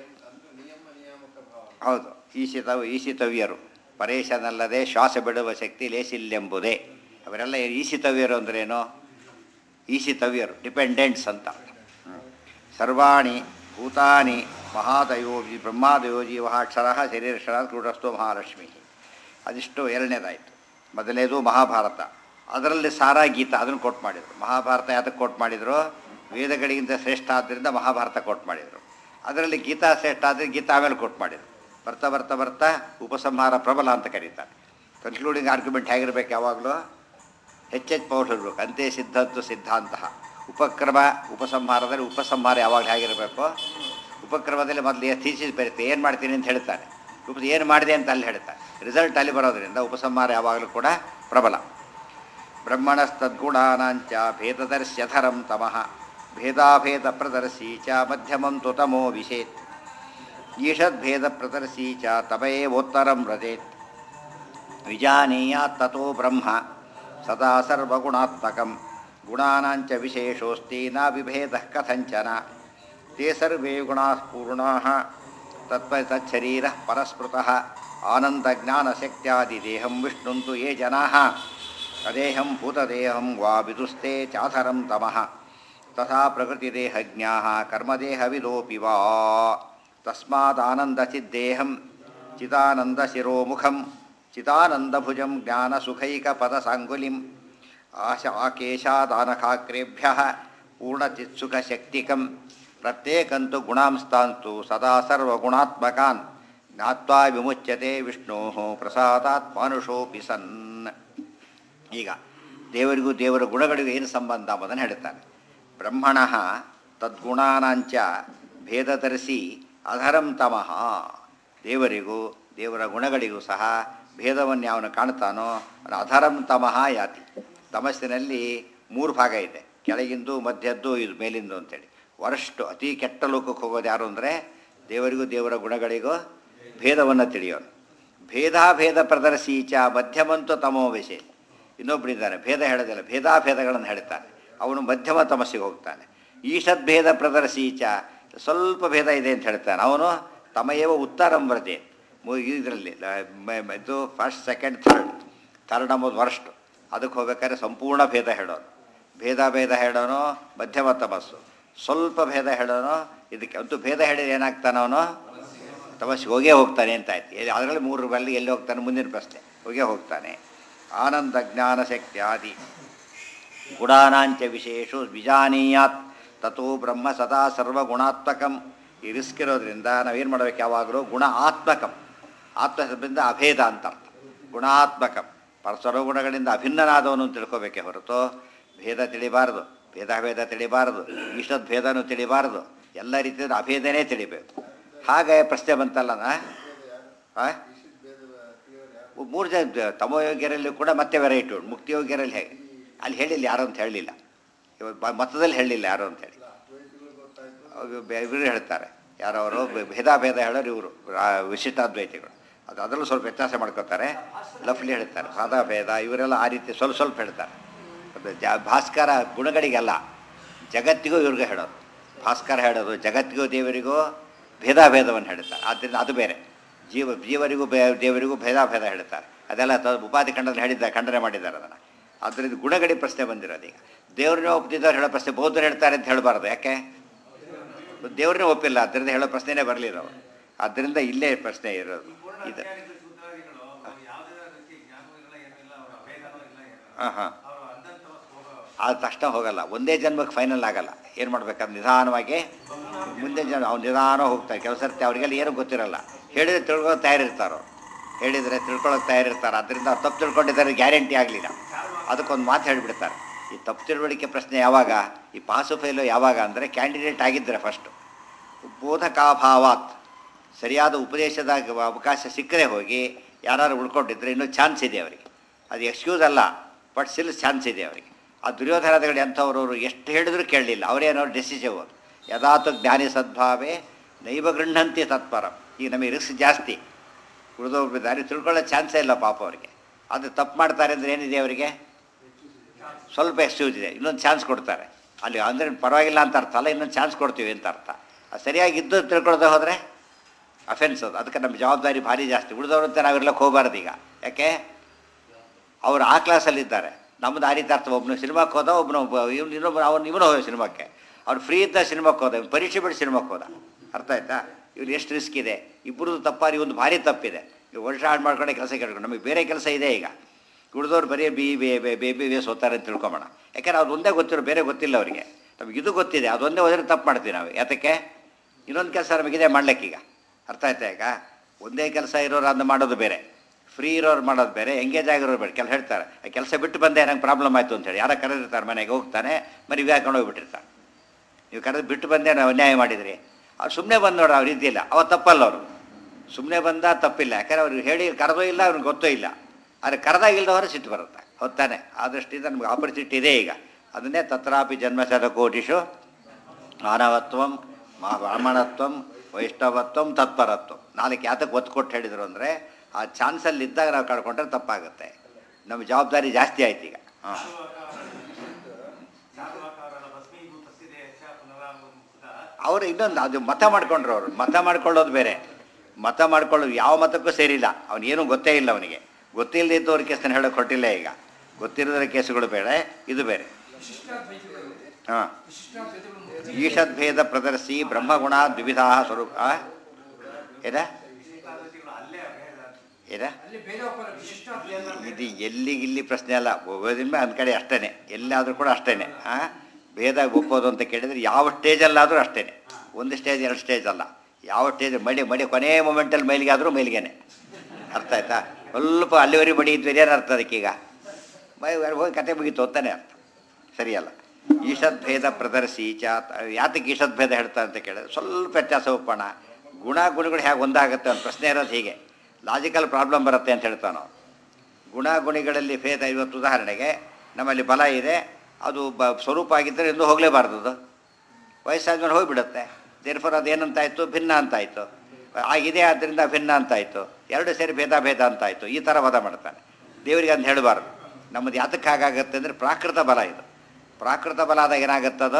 ಹೌದು ಈಶಿತವ್ ಈಶಿತವ್ಯರು ಪರೇಶನಲ್ಲದೆ ಶ್ವಾಸ ಬಿಡುವ ಶಕ್ತಿ ಲೇಸಿಲ್ಲೆಂಬುದೇ ಅವರೆಲ್ಲ ಈಶಿತವ್ಯರು ಅಂದ್ರೇನು ಈಶಿತವ್ಯರು ಡಿಪೆಂಡೆಂಟ್ಸ್ ಅಂತ ಹ್ಮ್. ಸರ್ವಾಣಿ ಭೂತಾನಿ ಮಹಾದಯೋ ಜಿ- ಬ್ರಹ್ಮಾದಯೋ ಜೀವ ಅಕ್ಷರ ಶರೀರಕ್ಷರ ಕ್ರೂಢಸ್ಥೋ ಮಹಾಲಕ್ಷ್ಮಿ ಅದಿಷ್ಟು ಎರಡನೇದಾಯಿತು ಮೊದಲನೇದು ಮಹಾಭಾರತ ಅದರಲ್ಲಿ ಸಾರ ಗೀತಾ ಅದನ್ನು ಕೋಟ್ ಮಾಡಿದರು ಮಹಾಭಾರತ ಯಾತಕ್ಕೆ ಕೋಟ್ ಮಾಡಿದರು ವೇದಗಳಿಗಿಂತ ಶ್ರೇಷ್ಠ ಆದ್ದರಿಂದ ಮಹಾಭಾರತ ಕೋಟ್ ಮಾಡಿದರು ಅದರಲ್ಲಿ ಗೀತಾ ಶ್ರೇಷ್ಠ ಆದರೆ ಗೀತಾ ಆಮೇಲೆ ಕೋಟ್ ಮಾಡಿದರು ಬರ್ತಾ ಬರ್ತಾ ಬರ್ತಾ ಉಪಸಂಹಾರ ಪ್ರಬಲ ಅಂತ ಕರೀತಾರೆ ಕನ್ಕ್ಲೂಡಿಂಗ್ ಆರ್ಗ್ಯುಮೆಂಟ್ ಹೇಗಿರ್ಬೇಕು ಯಾವಾಗಲೂ ಹೆಚ್ಚೆಚ್ಚು ಪೌರ್ ಇರಬೇಕು ಅಂತೆ ಸಿದ್ಧತ್ತು ಸಿದ್ಧಾಂತ ಉಪಕ್ರಮ ಉಪಸಂಹಾರದಲ್ಲಿ ಉಪಸಂಹಾರ ಯಾವಾಗ ಹೇಗಿರಬೇಕು ಉಪಕ್ರಮದಲ್ಲಿ ಮೊದಲು ಥೀಸಿಸ್ ಬರುತ್ತೆ ಏನು ಮಾಡ್ತೀನಿ ಅಂತ ಹೇಳ್ತಾನೆ ಉಪ ಏನು ಮಾಡಿದೆ ಅಂತ ಅಲ್ಲಿ ಹೇಳ್ತಾನೆ ರಿಸಲ್ಟ್ ಅಲ್ಲಿ ಬರೋದ್ರಿಂದ ಉಪಸಂಹಾರ ಯಾವಾಗಲೂ ಕೂಡ ಪ್ರಬಲ ಬ್ರಹ್ಮಣಸ್ತದ್ಗುಣಾನಾಂಚ ಭೇದದರ್ಶ್ಯಧರಂ ತಮಃ ಭೇದಾಭೇದ ಪ್ರದರ್ಶಿ ಚ ಮಧ್ಯಮಂ ತು ತಮೋ ವಿಶೇತ್ ಈಷದ್ಭೇದ ಪ್ರದರ್ಶಿ ಚ ತಮಯೇವೋತ್ತರಂ ವ್ರಜೇತ್ ವಿಜಾನೀಯಾತ್ ತಥೋ ಬ್ರಹ್ಮ ಸದಾ ಸರ್ವಗುಣಾತ್ಮಕಂ ಗುಣಾನಾಂಚ ವಿಶೇಷೋಸ್ತಿ ನ ವಿಭೇದಃ ಕಥಂಚನ ते सर्वे गुणाः पूर्णाः तत्प तच्छरीरः परस्पृतः आनन्दज्ञानशक्त्यादिदेहं विष्णुं तु ये जनाः अदेहं भूतदेहं वा विदुस्ते चाधरं तमः तथा प्रकृतिदेहज्ञाः कर्मदेहविदोऽपि वा तस्मादानन्दचिद्देहं चिदानन्दशिरोमुखं चिदानन्दभुजं ज्ञानसुखैकपदसाङ्गुलिम् आश आकेशादानखाग्रेभ्यः पूर्णचित्सुखशक्तिकं प्रत्येकन्तु गुणांस्तान्तु सदा सर्वगुणात्मकान् ज्ञात्वा विमुच्यते ವಿಷ್ಣೋಃ ಪ್ರಸಾದಾತ್ ಮಾನುಷೋಪಿ ಸನ್ ಈಗ ದೇವರಿಗೂ ದೇವರ ಗುಣಗಳಿಗೂ ಏನು ಸಂಬಂಧ ಎಂಬುದನ್ನು ಹೇಳ್ತಾನೆ ಬ್ರಹ್ಮಣ ತದ್ಗುಣಾನಾಂಚ ಭೇದತರಿಸಿ ಅಧರಂ ತಮಃ ದೇವರಿಗೂ ದೇವರ ಗುಣಗಳಿಗೂ ಸಹ ಭೇದವನ್ನು ಯಾವನು ಕಾಣ್ತಾನೋ ಅವನು ಅಧರಂ ತಮಃ ಯಾತಿ ತಮಸ್ಸಿನಲ್ಲಿ ಮೂರು ಭಾಗ ಇದೆ ಕೆಳಗಿಂದು ಮಧ್ಯದ್ದು ಇದು ಮೇಲಿಂದು ಅಂತೇಳಿ ವರಷ್ಟು ಅತಿ ಕೆಟ್ಟ ಲೋಕಕ್ಕೆ ಹೋಗೋದು ಯಾರು ಅಂದರೆ ದೇವರಿಗೂ ದೇವರ ಗುಣಗಳಿಗೂ ಭೇದವನ್ನು ತಿಳಿಯೋನು ಭೇದಾಭೇದ ಪ್ರದರ್ಶೀಚ ಮಧ್ಯಮಂತು ತಮೋ ವಿಷಯ ಇನ್ನೊಬ್ಬರಿದ್ದಾನೆ ಭೇದ ಹೇಳೋದಿಲ್ಲ ಭೇದಾಭೇದಗಳನ್ನು ಹೇಳ್ತಾನೆ ಅವನು ಮಧ್ಯಮ ತಮಸ್ಸಿಗೆ ಹೋಗ್ತಾನೆ ಈಷದ್ಭೇದ ಪ್ರದರ್ಶೀಚ ಸ್ವಲ್ಪ ಭೇದ ಇದೆ ಅಂತ ಹೇಳ್ತಾನೆ ಅವನು ತಮಯೇವ ಉತ್ತರಂಬ್ರತೆ ಇದರಲ್ಲಿ ಇದು ಫಸ್ಟ್ ಸೆಕೆಂಡ್ ಥರ್ಡ್ ಥರ್ಡ್ ಅಂಬೋದು ವರ್ಸ್ಟ್ ಅದಕ್ಕೆ ಹೋಗ್ಬೇಕಾದ್ರೆ ಸಂಪೂರ್ಣ ಭೇದ ಹೇಳೋನು ಭೇದ ಭೇದ ಹೇಳೋನು ಮಧ್ಯಮ ತಮಸ್ಸು ಸ್ವಲ್ಪ ಭೇದ ಹೇಳೋನು ಇದಕ್ಕೆ ಅಂತೂ ಭೇದ ಹೇಳಿದ್ರೆ ಏನಾಗ್ತಾನೆ ಅವನು ತಮಸ್ಸಿಗೆ ಹೋಗೇ ಹೋಗ್ತಾನೆ ಅಂತ ಆಯ್ತು ಎಲ್ಲಿ- ಅದರಲ್ಲಿ ಮೂರು ಬಲ್ಲಿ ಎಲ್ಲಿ ಹೋಗ್ತಾನೆ ಮುಂದಿನ ಪ್ರಶ್ನೆ ಹೋಗೇ ಹೋಗ್ತಾನೆ ಆನಂದ ಜ್ಞಾನ ಶಕ್ತಿ ಆದಿ ಗುಣಾನಾಂಚ ವಿಶೇಷು ವಿಜಾನೀಯಾತ್ ತಥೋ ಬ್ರಹ್ಮ ಸದಾ ಸರ್ವಗುಣಾತ್ಮಕಂ ಈ ರಿಸ್ಕ್ ಇರೋದ್ರಿಂದ ನಾವೇನು ಮಾಡಬೇಕು ಯಾವಾಗಲೂ ಗುಣ ಆತ್ಮಕಂ ಆತ್ಮ ಶಬ್ದದಿಂದ ಅಭೇದ ಅಂತ ಅರ್ಥ ಗುಣಾತ್ಮಕಂ ಪರ ಸರ್ವಗುಣಗಳಿಂದ ಅಭಿನ್ನನಾದವನು ಅಂತ ತಿಳ್ಕೊಬೇಕೇ ಹೊರತು ಭೇದ ತಿಳಿಬಾರದು ಭೇದಾಭೇದ ತಿಳಿಬಾರದು ಈಶ್ವದ್ ಭೇದನೂ ತಿಳಿಬಾರದು ಎಲ್ಲ ರೀತಿಯಿಂದ ಅಭೇದನೇ ತಿಳಿಬೇಕು ಹಾಗೆ ಪ್ರಶ್ನೆ ಬಂತಲ್ಲ ಆ ಮೂರು ಜನ ತಮೋಯೋಗ್ಯರಲ್ಲಿ ಕೂಡ ಮತ್ತೆ ವೆರೈಟಿ ಉಂಟು ಮುಕ್ತಿಯೋಗ್ಯರಲ್ಲಿ ಹೇಗೆ ಅಲ್ಲಿ ಹೇಳಿಲ್ಲ ಯಾರು ಅಂತ ಹೇಳಲಿಲ್ಲ ಇವತ್ತು ಬ- ಮತದಲ್ಲಿ ಹೇಳಲಿಲ್ಲ ಯಾರು ಅಂತ ಹೇಳಿ ಇವರು ಹೇಳ್ತಾರೆ ಯಾರು ಅವರು ಭೇದಾಭೇದ ಹೇಳೋರು ಇವರು ವಿಶಿಷ್ಟಾದ್ವೈತಿಗಳು ಅದು ಅದರಲ್ಲೂ ಸ್ವಲ್ಪ ವ್ಯತ್ಯಾಸ ಮಾಡ್ಕೋತಾರೆ ಲಫ್ಲಿ ಹೇಳ್ತಾರೆ ಸಾದಾ ಭೇದ ಇವರೆಲ್ಲ ಆ ರೀತಿ ಸ್ವಲ್ಪ ಸ್ವಲ್ಪ ಹೇಳ್ತಾರೆ ಅದು ಜ ಭಾಸ್ಕರ ಗುಣಗಳಿಗೆಲ್ಲ ಜಗತ್ತಿಗೂ ಇವ್ರಿಗೆ ಹೇಳೋದು ಭಾಸ್ಕರ ಹೇಳೋದು ಜಗತ್ತಿಗೂ ದೇವರಿಗೂ ಭೇದಾಭೇದವನ್ನು ಹೇಳ್ತಾರೆ ಆದ್ದರಿಂದ ಅದು ಬೇರೆ ಜೀವ ಜೀವರಿಗೂ ಬೇ ದೇವರಿಗೂ ಭೇದಾಭೇದ ಹೇಳ್ತಾರೆ ಅದೆಲ್ಲ ತ- ಉಪಾಧಿ ಖಂಡದಲ್ಲಿ ಹೇಳಿದ್ದಾರೆ ಖಂಡನೆ ಮಾಡಿದ್ದಾರೆ ಅದನ್ನು ಅದರಿಂದ ಗುಣಗಡಿ ಪ್ರಶ್ನೆ ಬಂದಿರೋದು ಈಗ ದೇವ್ರನ್ನೇ ಒಪ್ತಿದ್ದವ್ರು ಹೇಳೋ ಪ್ರಶ್ನೆ ಬೌದ್ಧರು ಹೇಳ್ತಾರೆ ಅಂತ ಹೇಳಬಾರ್ದು ಯಾಕೆ ದೇವ್ರನ್ನೇ ಒಪ್ಪಿಲ್ಲ ಅದರಿಂದ ಹೇಳೋ ಪ್ರಶ್ನೆನೇ ಬರಲಿಲ್ಲ ಅವರು ಆದ್ದರಿಂದ ಇಲ್ಲೇ ಪ್ರಶ್ನೆ ಇರೋದು ಇದು ಹಾಂ ಹಾಂ ಆದ ತಕ್ಷಣ ಹೋಗಲ್ಲ ಒಂದೇ ಜನ್ಮಕ್ಕೆ ಫೈನಲ್ ಆಗಲ್ಲ ಏನು ಮಾಡ್ಬೇಕಂದ್ರೆ ನಿಧಾನವಾಗಿ ಮುಂದೆ ಜನ ಅವ್ನು ನಿಧಾನ ಹೋಗ್ತಾರೆ ಕೆಲವು ಸರ್ತಿ ಅವರಿಗೆಲ್ಲ ಏನೂ ಗೊತ್ತಿರಲ್ಲ ಹೇಳಿದ್ರೆ ತಿಳ್ಕೊಳ್ಳೋಕೆ ತಯಾರಿರ್ತಾರೋ ಹೇಳಿದರೆ ತಿಳ್ಕೊಳ್ಳೋಕೆ ತಯಾರಿರ್ತಾರೆ ಅದರಿಂದ ಅವ್ರು ತಪ್ಪು ತಿಳ್ಕೊಂಡಿದ್ದಾರೆ ಗ್ಯಾರಂಟಿ ಆಗಲಿಲ್ಲ ಅದಕ್ಕೊಂದು ಮಾತು ಹೇಳಿಬಿಡ್ತಾರೆ ಈ ತಪ್ಪು ತಿಳುವಳಿಕೆ ಪ್ರಶ್ನೆ ಯಾವಾಗ ಈ ಪಾಸು ಫೇಲು ಯಾವಾಗ ಅಂದರೆ ಕ್ಯಾಂಡಿಡೇಟ್ ಆಗಿದ್ದರೆ ಫಸ್ಟು ಬೋಧಕಾಭಾವಾತ್ ಸರಿಯಾದ ಉಪದೇಶದ ಅವಕಾಶ ಸಿಕ್ಕರೆ ಹೋಗಿ ಯಾರು ಉಳ್ಕೊಂಡಿದ್ರೆ ಇನ್ನೂ ಚಾನ್ಸ್ ಇದೆ ಅವರಿಗೆ ಅದು ಎಕ್ಸ್ಕ್ಯೂಸ್ ಅಲ್ಲ ಬಟ್ ಸ್ಟಿಲ್ ಚಾನ್ಸ್ ಇದೆ ಅವರಿಗೆ ಆ ದುರ್ಯೋಧನಗಳು ಎಂಥವ್ರವರು ಎಷ್ಟು ಹೇಳಿದ್ರು ಕೇಳಲಿಲ್ಲ ಅವರೇನೋ ಡೆಸಿಸಿವ್ ಅದು ಯದಾತು ಜ್ಞಾನಿ ಸದ್ಭಾವೇ ನೈವ ಗೃಹಂತಿ ತತ್ಪರಂ ಈಗ ನಮಗೆ ರಿಸ್ಕ್ ಜಾಸ್ತಿ ಉಳಿದೊಬ್ಬರು ದಾರಿ ತಿಳ್ಕೊಳ್ಳೋ ಚಾನ್ಸೇ ಇಲ್ಲ ಪಾಪ ಅವರಿಗೆ ಅದು ತಪ್ಪು ಮಾಡ್ತಾರೆ ಅಂದರೆ ಏನಿದೆ ಅವರಿಗೆ ಸ್ವಲ್ಪ ಎಕ್ಸ್ಕ್ಯೂಸ್ ಇದೆ ಇನ್ನೊಂದು ಚಾನ್ಸ್ ಕೊಡ್ತಾರೆ ಅಲ್ಲಿ ಅಂದರೆ ಪರವಾಗಿಲ್ಲ ಅಂತ ಅರ್ಥ ಅಲ್ಲ ಇನ್ನೊಂದು ಚಾನ್ಸ್ ಕೊಡ್ತೀವಿ ಅಂತ ಅರ್ಥ ಅದು ಸರಿಯಾಗಿ ಇದ್ದು ತಿಳ್ಕೊಳ್ದೆ ಹೋದರೆ ಅಫೆನ್ಸ್ ಅದು ಅದಕ್ಕೆ ನಮ್ಮ ಜವಾಬ್ದಾರಿ ಭಾರಿ ಜಾಸ್ತಿ ಉಳಿದವ್ರಂತೆ ನಾವಿರ್ಲಕ್ಕೆ ಹೋಗಬಾರ್ದು ಈಗ ಯಾಕೆ ಅವ್ರು ಆ ಕ್ಲಾಸಲ್ಲಿದ್ದಾರೆ ನಮ್ಮದು ಆ ರೀತಿ ಅರ್ಥ ಒಬ್ಬನು ಸಿನಿಮಾಕ್ಕೆ ಹೋದ ಒಬ್ಬನು ಇವ್ನು ಇನ್ನೊಬ್ಬ ಅವನು ಇವನು ಹೋದ ಸಿನಿಮಾಕ್ಕೆ ಅವ್ನು ಫ್ರೀ ಇದ್ದ ಸಿನಿಮಾಕ್ಕೆ ಹೋದ ಇವ್ನು ಪರೀಕ್ಷೆ ಬಿಟ್ಟು ಸಿನಿಮಾಕ್ಕೆ ಹೋದ ಅರ್ಥ ಆಯ್ತಾ ಇವ್ನು ಎಷ್ಟು ರಿಸ್ಕ್ ಇದೆ ಇಬ್ಬರದ್ದು ತಪ್ಪಾರಿ ಒಂದು ಭಾರಿ ತಪ್ಪಿದೆ ಈಗ ವರ್ಷ ಹಾಳು ಮಾಡ್ಕೊಂಡೆ ಕೆಲಸ ಕೇಳ್ಕೊಂಡು ನಮಗೆ ಬೇರೆ ಕೆಲಸ ಇದೆ ಈಗ ಉಳಿದವ್ರು ಬರೀ B B B B B V S ಓದ್ತಾರೆ ಅಂತ ತಿಳ್ಕೊಂಬೋಣ ಯಾಕಂದ್ರೆ ಅದು ಒಂದೇ ಗೊತ್ತಿರೋ ಬೇರೆ ಗೊತ್ತಿಲ್ಲ ಅವರಿಗೆ ನಮ್ಗೆ ಇದು ಗೊತ್ತಿದೆ ಅದೊಂದೇ ಹೋದ್ರೆ ತಪ್ಪು ಮಾಡ್ತೀವಿ ನಾವು ಯಾತಕ್ಕೆ ಇನ್ನೊಂದು ಕೆಲಸ ನಮಗಿದೆ ಮಾಡ್ಲಿಕ್ಕೀಗ ಅರ್ಥ ಆಯ್ತಾ ಈಗ ಒಂದೇ ಕೆಲಸ ಇರೋರು ಅದನ್ನ ಮಾಡೋದು ಬೇರೆ ಫ್ರೀ ಇರೋರು ಮಾಡೋದು ಬೇರೆ ಎಂಗೇಜ್ ಆಗಿರೋರು ಬೇರೆ ಕೆಲ ಹೇಳ್ತಾರೆ ಕೆಲಸ ಬಿಟ್ಟು ಬಂದೆ ನಂಗೆ ಪ್ರಾಬ್ಲಮ್ ಆಯಿತು ಅಂತೇಳಿ ಯಾರ ಕರೆದಿರ್ತಾರೆ ಮನೆಗೆ ಹೋಗ್ತಾನೆ ಮರಿ ಹಾಕೊಂಡು ಹೋಗ್ಬಿಟ್ಟಿರ್ತಾನೆ ನೀವು ಕರೆದು ಬಿಟ್ಟು ಬಂದೆ ನಾವು ಅನ್ಯಾಯ ಮಾಡಿದ್ರಿ ಅವ್ರು ಸುಮ್ಮನೆ ಬಂದು ನೋಡು ಅವ್ರು ಇದ್ದಿಲ್ಲ ಅವ ತಪ್ಪಲ್ಲ ಅವರು ಸುಮ್ಮನೆ ಬಂದ ತಪ್ಪಿಲ್ಲ ಯಾಕಂದ್ರೆ ಅವ್ರಿಗೆ ಹೇಳಿ ಕರೆದೋ ಇಲ್ಲ ಅವ್ರಿಗೆ ಗೊತ್ತೋ ಇಲ್ಲ ಆದರೆ ಕರೆದಾಗಿಲ್ದವರು ಸಿಟ್ಟು ಬರುತ್ತೆ ಹೊತ್ತಾನೆ ಆ ದೃಷ್ಟಿಯಿಂದ ನಮ್ಗೆ ಆಪರ್ಚುನಿಟಿ ಇದೆ ಈಗ ಅದನ್ನೇ ತತ್ರಾಪಿ ಜನ್ಮಶತ ಕೋಟಿಷು ಮಾನವತ್ವಂ ಮಾ ಬ್ರಾಹ್ಮಣತ್ವಂ ವೈಷ್ಣವತ್ವಂ ತತ್ಪರತ್ವಂ ನಾಲ್ಕು ಯಾತಕ್ಕೆ ಒತ್ತು ಕೊಟ್ಟು ಹೇಳಿದರು ಅಂದರೆ ಆ ಚಾನ್ಸಲ್ಲಿ ಇದ್ದಾಗ ನಾವು ಕಳ್ಕೊಂಡ್ರೆ ತಪ್ಪಾಗುತ್ತೆ ನಮ್ಮ ಜವಾಬ್ದಾರಿ ಜಾಸ್ತಿ ಆಯ್ತು ಈಗ ಹಾಂ ಅವರು ಇನ್ನೊಂದು ಅದು ಮತ ಮಾಡ್ಕೊಂಡ್ರು ಅವರು ಮತ ಮಾಡ್ಕೊಳ್ಳೋದು ಬೇರೆ ಮತ ಮಾಡ್ಕೊಳ್ಳೋದು ಯಾವ ಮತಕ್ಕೂ ಸೇರಿಲ್ಲ ಅವನಿಗೇನು ಗೊತ್ತೇ ಇಲ್ಲ ಅವನಿಗೆ ಗೊತ್ತಿಲ್ಲದೆ ಇದ್ದವ್ರ ಕೇಸನ್ನು ಹೇಳೋಕೆ ಹೊಟ್ಟಿಲ್ಲ ಈಗ ಗೊತ್ತಿರೋದ್ರ ಕೇಸುಗಳು ಬೇಡ ಇದು ಬೇರೆ ಹಾಂ ಈಷದ್ಭೇದ ಪ್ರದರ್ಶಿ ಬ್ರಹ್ಮಗುಣ ದ್ವಿವಿಧ ಸ್ವರೂಪ ಆ? ಏನ ಏನ ಅಲ್ಲಿ ಭೇದ ಒಪ್ಪಲ್ಲ ವಿಶಿಷ್ಟ ಇದು ಎಲ್ಲಿಗಿಲ್ಲಿ ಪ್ರಶ್ನೆ ಅಲ್ಲ ಒಬ್ಬದಿಂದ ಅಂದ ಕಡೆ ಅಷ್ಟೇನೆ ಎಲ್ಲಾದರೂ ಕೂಡ ಅಷ್ಟೇನೆ ಆ ಭೇದ ಒಪ್ಪೋದು ಅಂತ ಕೇಳಿದ್ರೆ ಯಾವ ಸ್ಟೇಜಲ್ಲಾದರೂ ಅಷ್ಟೇನೆ ಒಂದು ಸ್ಟೇಜ್ ಎರಡು ಸ್ಟೇಜ್ ಅಲ್ಲ ಯಾವ ಸ್ಟೇಜ್ ಮಡಿ ಮಡಿ ಕೊನೆ ಮೂಮೆಂಟಲ್ಲಿ ಮೈಲಿಗೆ ಆದರೂ ಮೈಲಿಗೆನೆ ಅರ್ಥ ಆಯ್ತಾ ಸ್ವಲ್ಪ ಅಲ್ಲಿವರೆಗೆ ಮಡಿ ಇದ್ದರೆ ಏನು ಅರ್ಥ ಅದಕ್ಕೀಗ ಮೈ ಹೋಗಿ ಕತೆ ಮುಗೀತು ಅಂತಾನೆ ಅರ್ಥ ಸರಿಯಲ್ಲ ಈಷದ್ಭೇದ ಪ್ರದರ್ಶಿ ಚ ಯಾತಕ್ಕೆ ಈಷದ್ಭೇದ ಹೇಳ್ತಾರೆ ಅಂತ ಕೇಳಿದ್ರೆ ಸ್ವಲ್ಪ ವ್ಯತ್ಯಾಸ ಒಪ್ಪೋಣ ಗುಣ ಗುಣಗಳು ಹೇಗೆ ಒಂದಾಗುತ್ತೆ ಅಂತ ಪ್ರಶ್ನೆ ಇರೋದು ಹೀಗೆ ಲಾಜಿಕಲ್ ಪ್ರಾಬ್ಲಮ್ ಬರುತ್ತೆ ಅಂತ ಹೇಳ್ತಾವೆ ನಾವು ಗುಣ ಗುಣಿಗಳಲ್ಲಿ ಭೇದ ಇವತ್ತು ಉದಾಹರಣೆಗೆ ನಮ್ಮಲ್ಲಿ ಬಲ ಇದೆ ಅದು ಬ ಸ್ವರೂಪ ಆಗಿದ್ದರೆ ಎಂದು ಹೋಗಲೇಬಾರ್ದು ಅದು ವಯಸ್ಸಾದ್ಮೇಲೆ ಹೋಗಿಬಿಡುತ್ತೆ ದೇರ್ಫೋರ್ ಅದು ಏನಂತಾಯಿತು ಭಿನ್ನ ಅಂತಾಯಿತು ಆಗಿದೆ ಆದ್ದರಿಂದ ಭಿನ್ನ ಅಂತಾಯಿತು ಎರಡು ಸೇರಿ ಭೇದ ಭೇದ ಅಂತಾಯಿತು ಈ ಥರ ವಾದ ಮಾಡ್ತಾನೆ ದೇವರಿಗೆ ಅಂತ ಹೇಳಬಾರ್ದು ನಮ್ಮದು ಯಾತಕ್ಕೆ ಹಾಗಾಗತ್ತೆ ಅಂದರೆ ಪ್ರಾಕೃತ ಬಲ ಇದು ಪ್ರಾಕೃತ ಬಲ ಆದಾಗ ಏನಾಗುತ್ತದೋ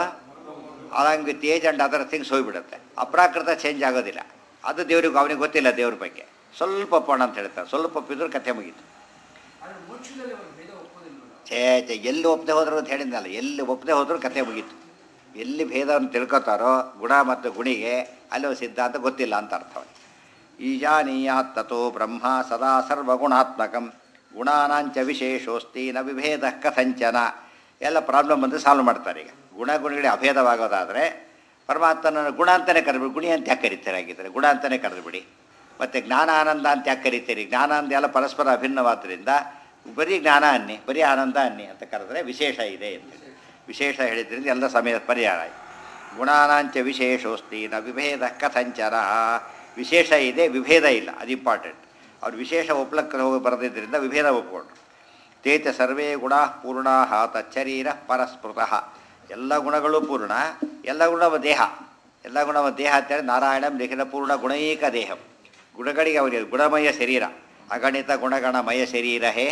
ಅದಂಗೆ ತೇಜ್ ಅಂಡ್ ಅದರ್ ಥಿಂಗ್ಸ್ ಹೋಗಿಬಿಡುತ್ತೆ ಅಪ್ರಾಕೃತ ಚೇಂಜ್ ಆಗೋದಿಲ್ಲ ಅದು ದೇವ್ರಿಗೆ ಅವನಿಗೆ ಗೊತ್ತಿಲ್ಲ ದೇವ್ರ ಬಗ್ಗೆ ಸ್ವಲ್ಪ ಒಪ್ಪೋಣ ಅಂತ ಹೇಳ್ತಾರೆ ಸ್ವಲ್ಪ ಒಪ್ಪಿದ್ರು ಕಥೆ ಮುಗೀತು ಆದ್ರೆ ಮೋಕ್ಷದಲ್ಲಿ ಅವರು ಭೇದ ಒಪ್ಪೋದಿಲ್ವಲ್ಲ ಛೇ ಛೇ ಎಲ್ಲಿ ಒಪ್ಪದೆ ಹೋದ್ರು ಅಂತ ಹೇಳಿದ್ನಲ್ಲ ಎಲ್ಲಿ ಒಪ್ಪದೆ ಹೋದ್ರು ಕತೆ ಮುಗೀತು ಎಲ್ಲಿ ಭೇದವನ್ನು ತಿಳ್ಕೊತಾರೋ ಗುಣ ಮತ್ತು ಗುಣಿಗೆ ಅಲ್ಲಿ ಒಂದು ಸಿದ್ಧಾಂತ ಗೊತ್ತಿಲ್ಲ ಅಂತ ಅರ್ಥ ಅವನಿಗೆ ಈಜಾನೀಯಾತ್ ತಥೋ ಬ್ರಹ್ಮ ಸದಾ ಸರ್ವಗುಣಾತ್ಮಕಂ ಗುಣಾನಾಂಚ ವಿಶೇಷೋಸ್ತಿ ನ ವಿಭೇದ ಕಥಂಚನ ಎಲ್ಲ ಪ್ರಾಬ್ಲಮ್ ಬಂದು ಸಾಲ್ವ್ ಮಾಡ್ತಾರೆ ಈಗ ಗುಣ ಗುಣಗಳಿಗೆ ಅಭೇದವಾಗೋದಾದರೆ ಪರಮಾತ್ಮನ ಗುಣ ಅಂತಲೇ ಕರೆದ್ಬಿಡಿ ಗುಣಿ ಅಂತ ಯಾಕೆ ಕರೀತಾರೆ ಹಾಗಿದ್ದಾರೆ ಗುಣ ಅಂತಲೇ ಕರೆದ್ಬಿಡಿ ಮತ್ತು ಜ್ಞಾನ ಆನಂದ ಅಂತ ಯಾಕೆ ಕರೀತೀರಿ ಜ್ಞಾನಾನಂದ ಎಲ್ಲ ಪರಸ್ಪರ ಅಭಿನ್ನವಾದ್ದರಿಂದ ಬರೀ ಜ್ಞಾನ ಅನ್ನಿ ಬರೀ ಆನಂದ ಅನ್ನಿ ಅಂತ ಕರೆದ್ರೆ ವಿಶೇಷ ಇದೆ ಅಂತೇಳಿ ವಿಶೇಷ ಹೇಳಿದ್ರಿಂದ ಎಲ್ಲ ಸಮಯದ ಪರಿಹಾರ ಆಯ್ತು ಗುಣಾನಾಂಚ ವಿಶೇಷೋಸ್ತಿ ನ ವಿಭೇದ ಕಥಂಚನ ವಿಶೇಷ ಇದೆ ವಿಭೇದ ಇಲ್ಲ ಅದು ಇಂಪಾರ್ಟೆಂಟ್ ಅವ್ರು ವಿಶೇಷ ಒಪ್ಲಕ್ಕೆ ಹೋಗಿ ಬರೆದಿದ್ದರಿಂದ ವಿಭೇದ ಒಪ್ಕೊಂಡ್ರು ತೇತ ಸರ್ವೇ ಗುಣ ಪೂರ್ಣ ತಚ್ಚರೀರ ಪರಸ್ಮೃತಃ ಎಲ್ಲ ಗುಣಗಳು ಪೂರ್ಣ ಎಲ್ಲ ಗುಣವ ದೇಹ ಎಲ್ಲ ಗುಣವ ದೇಹ ಅಂತೇಳಿ ನಾರಾಯಣಂ ಲಿಖಿತ ಪೂರ್ಣ ಗುಣೈಕ ದೇಹಂ ಗುಣಗಳಿಗೆ ಅವರಿಗೆ ಗುಣಮಯ ಶರೀರ ಅಗಣಿತ ಗುಣಗಣಮಯ ಶರೀರ ಹೇ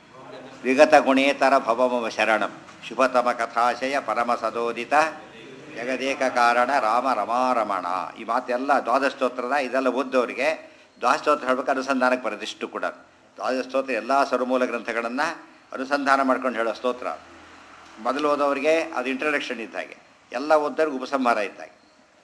ವಿಗತ ಗುಣೇತರ ಭವಮಮ ಶರಣಂ ಶುಭತಮ ಕಥಾಶಯ ಪರಮ ಸದೋದಿತ ಜಗದೇಕ ಕಾರಣ ರಾಮ ರಮಾರಮಣ ಈ ಮಾತೆಲ್ಲ ದ್ವಾದಸ್ತೋತ್ರದ ಇದೆಲ್ಲ ಓದ್ದವರಿಗೆ ದ್ವಾದಸ್ತೋತ್ರ ಹೇಳ್ಬೇಕು ಅನುಸಂಧಾನಕ್ಕೆ ಬರೋದು ಇಷ್ಟು ಕೂಡ ದ್ವಾದಸ್ತೋತ್ರ ಎಲ್ಲ ಸರ್ವಮೂಲ ಗ್ರಂಥಗಳನ್ನು ಅನುಸಂಧಾನ ಮಾಡ್ಕೊಂಡು ಹೇಳೋ ಸ್ತೋತ್ರ ಮೊದಲು ಓದೋರಿಗೆ ಅದು ಇಂಟ್ರಡಕ್ಷನ್ ಇದ್ದ ಹಾಗೆ ಎಲ್ಲ ಓದೋರಿಗೆ ಉಪಸಂಹಾರ ಇದ್ದ ಹಾಗೆ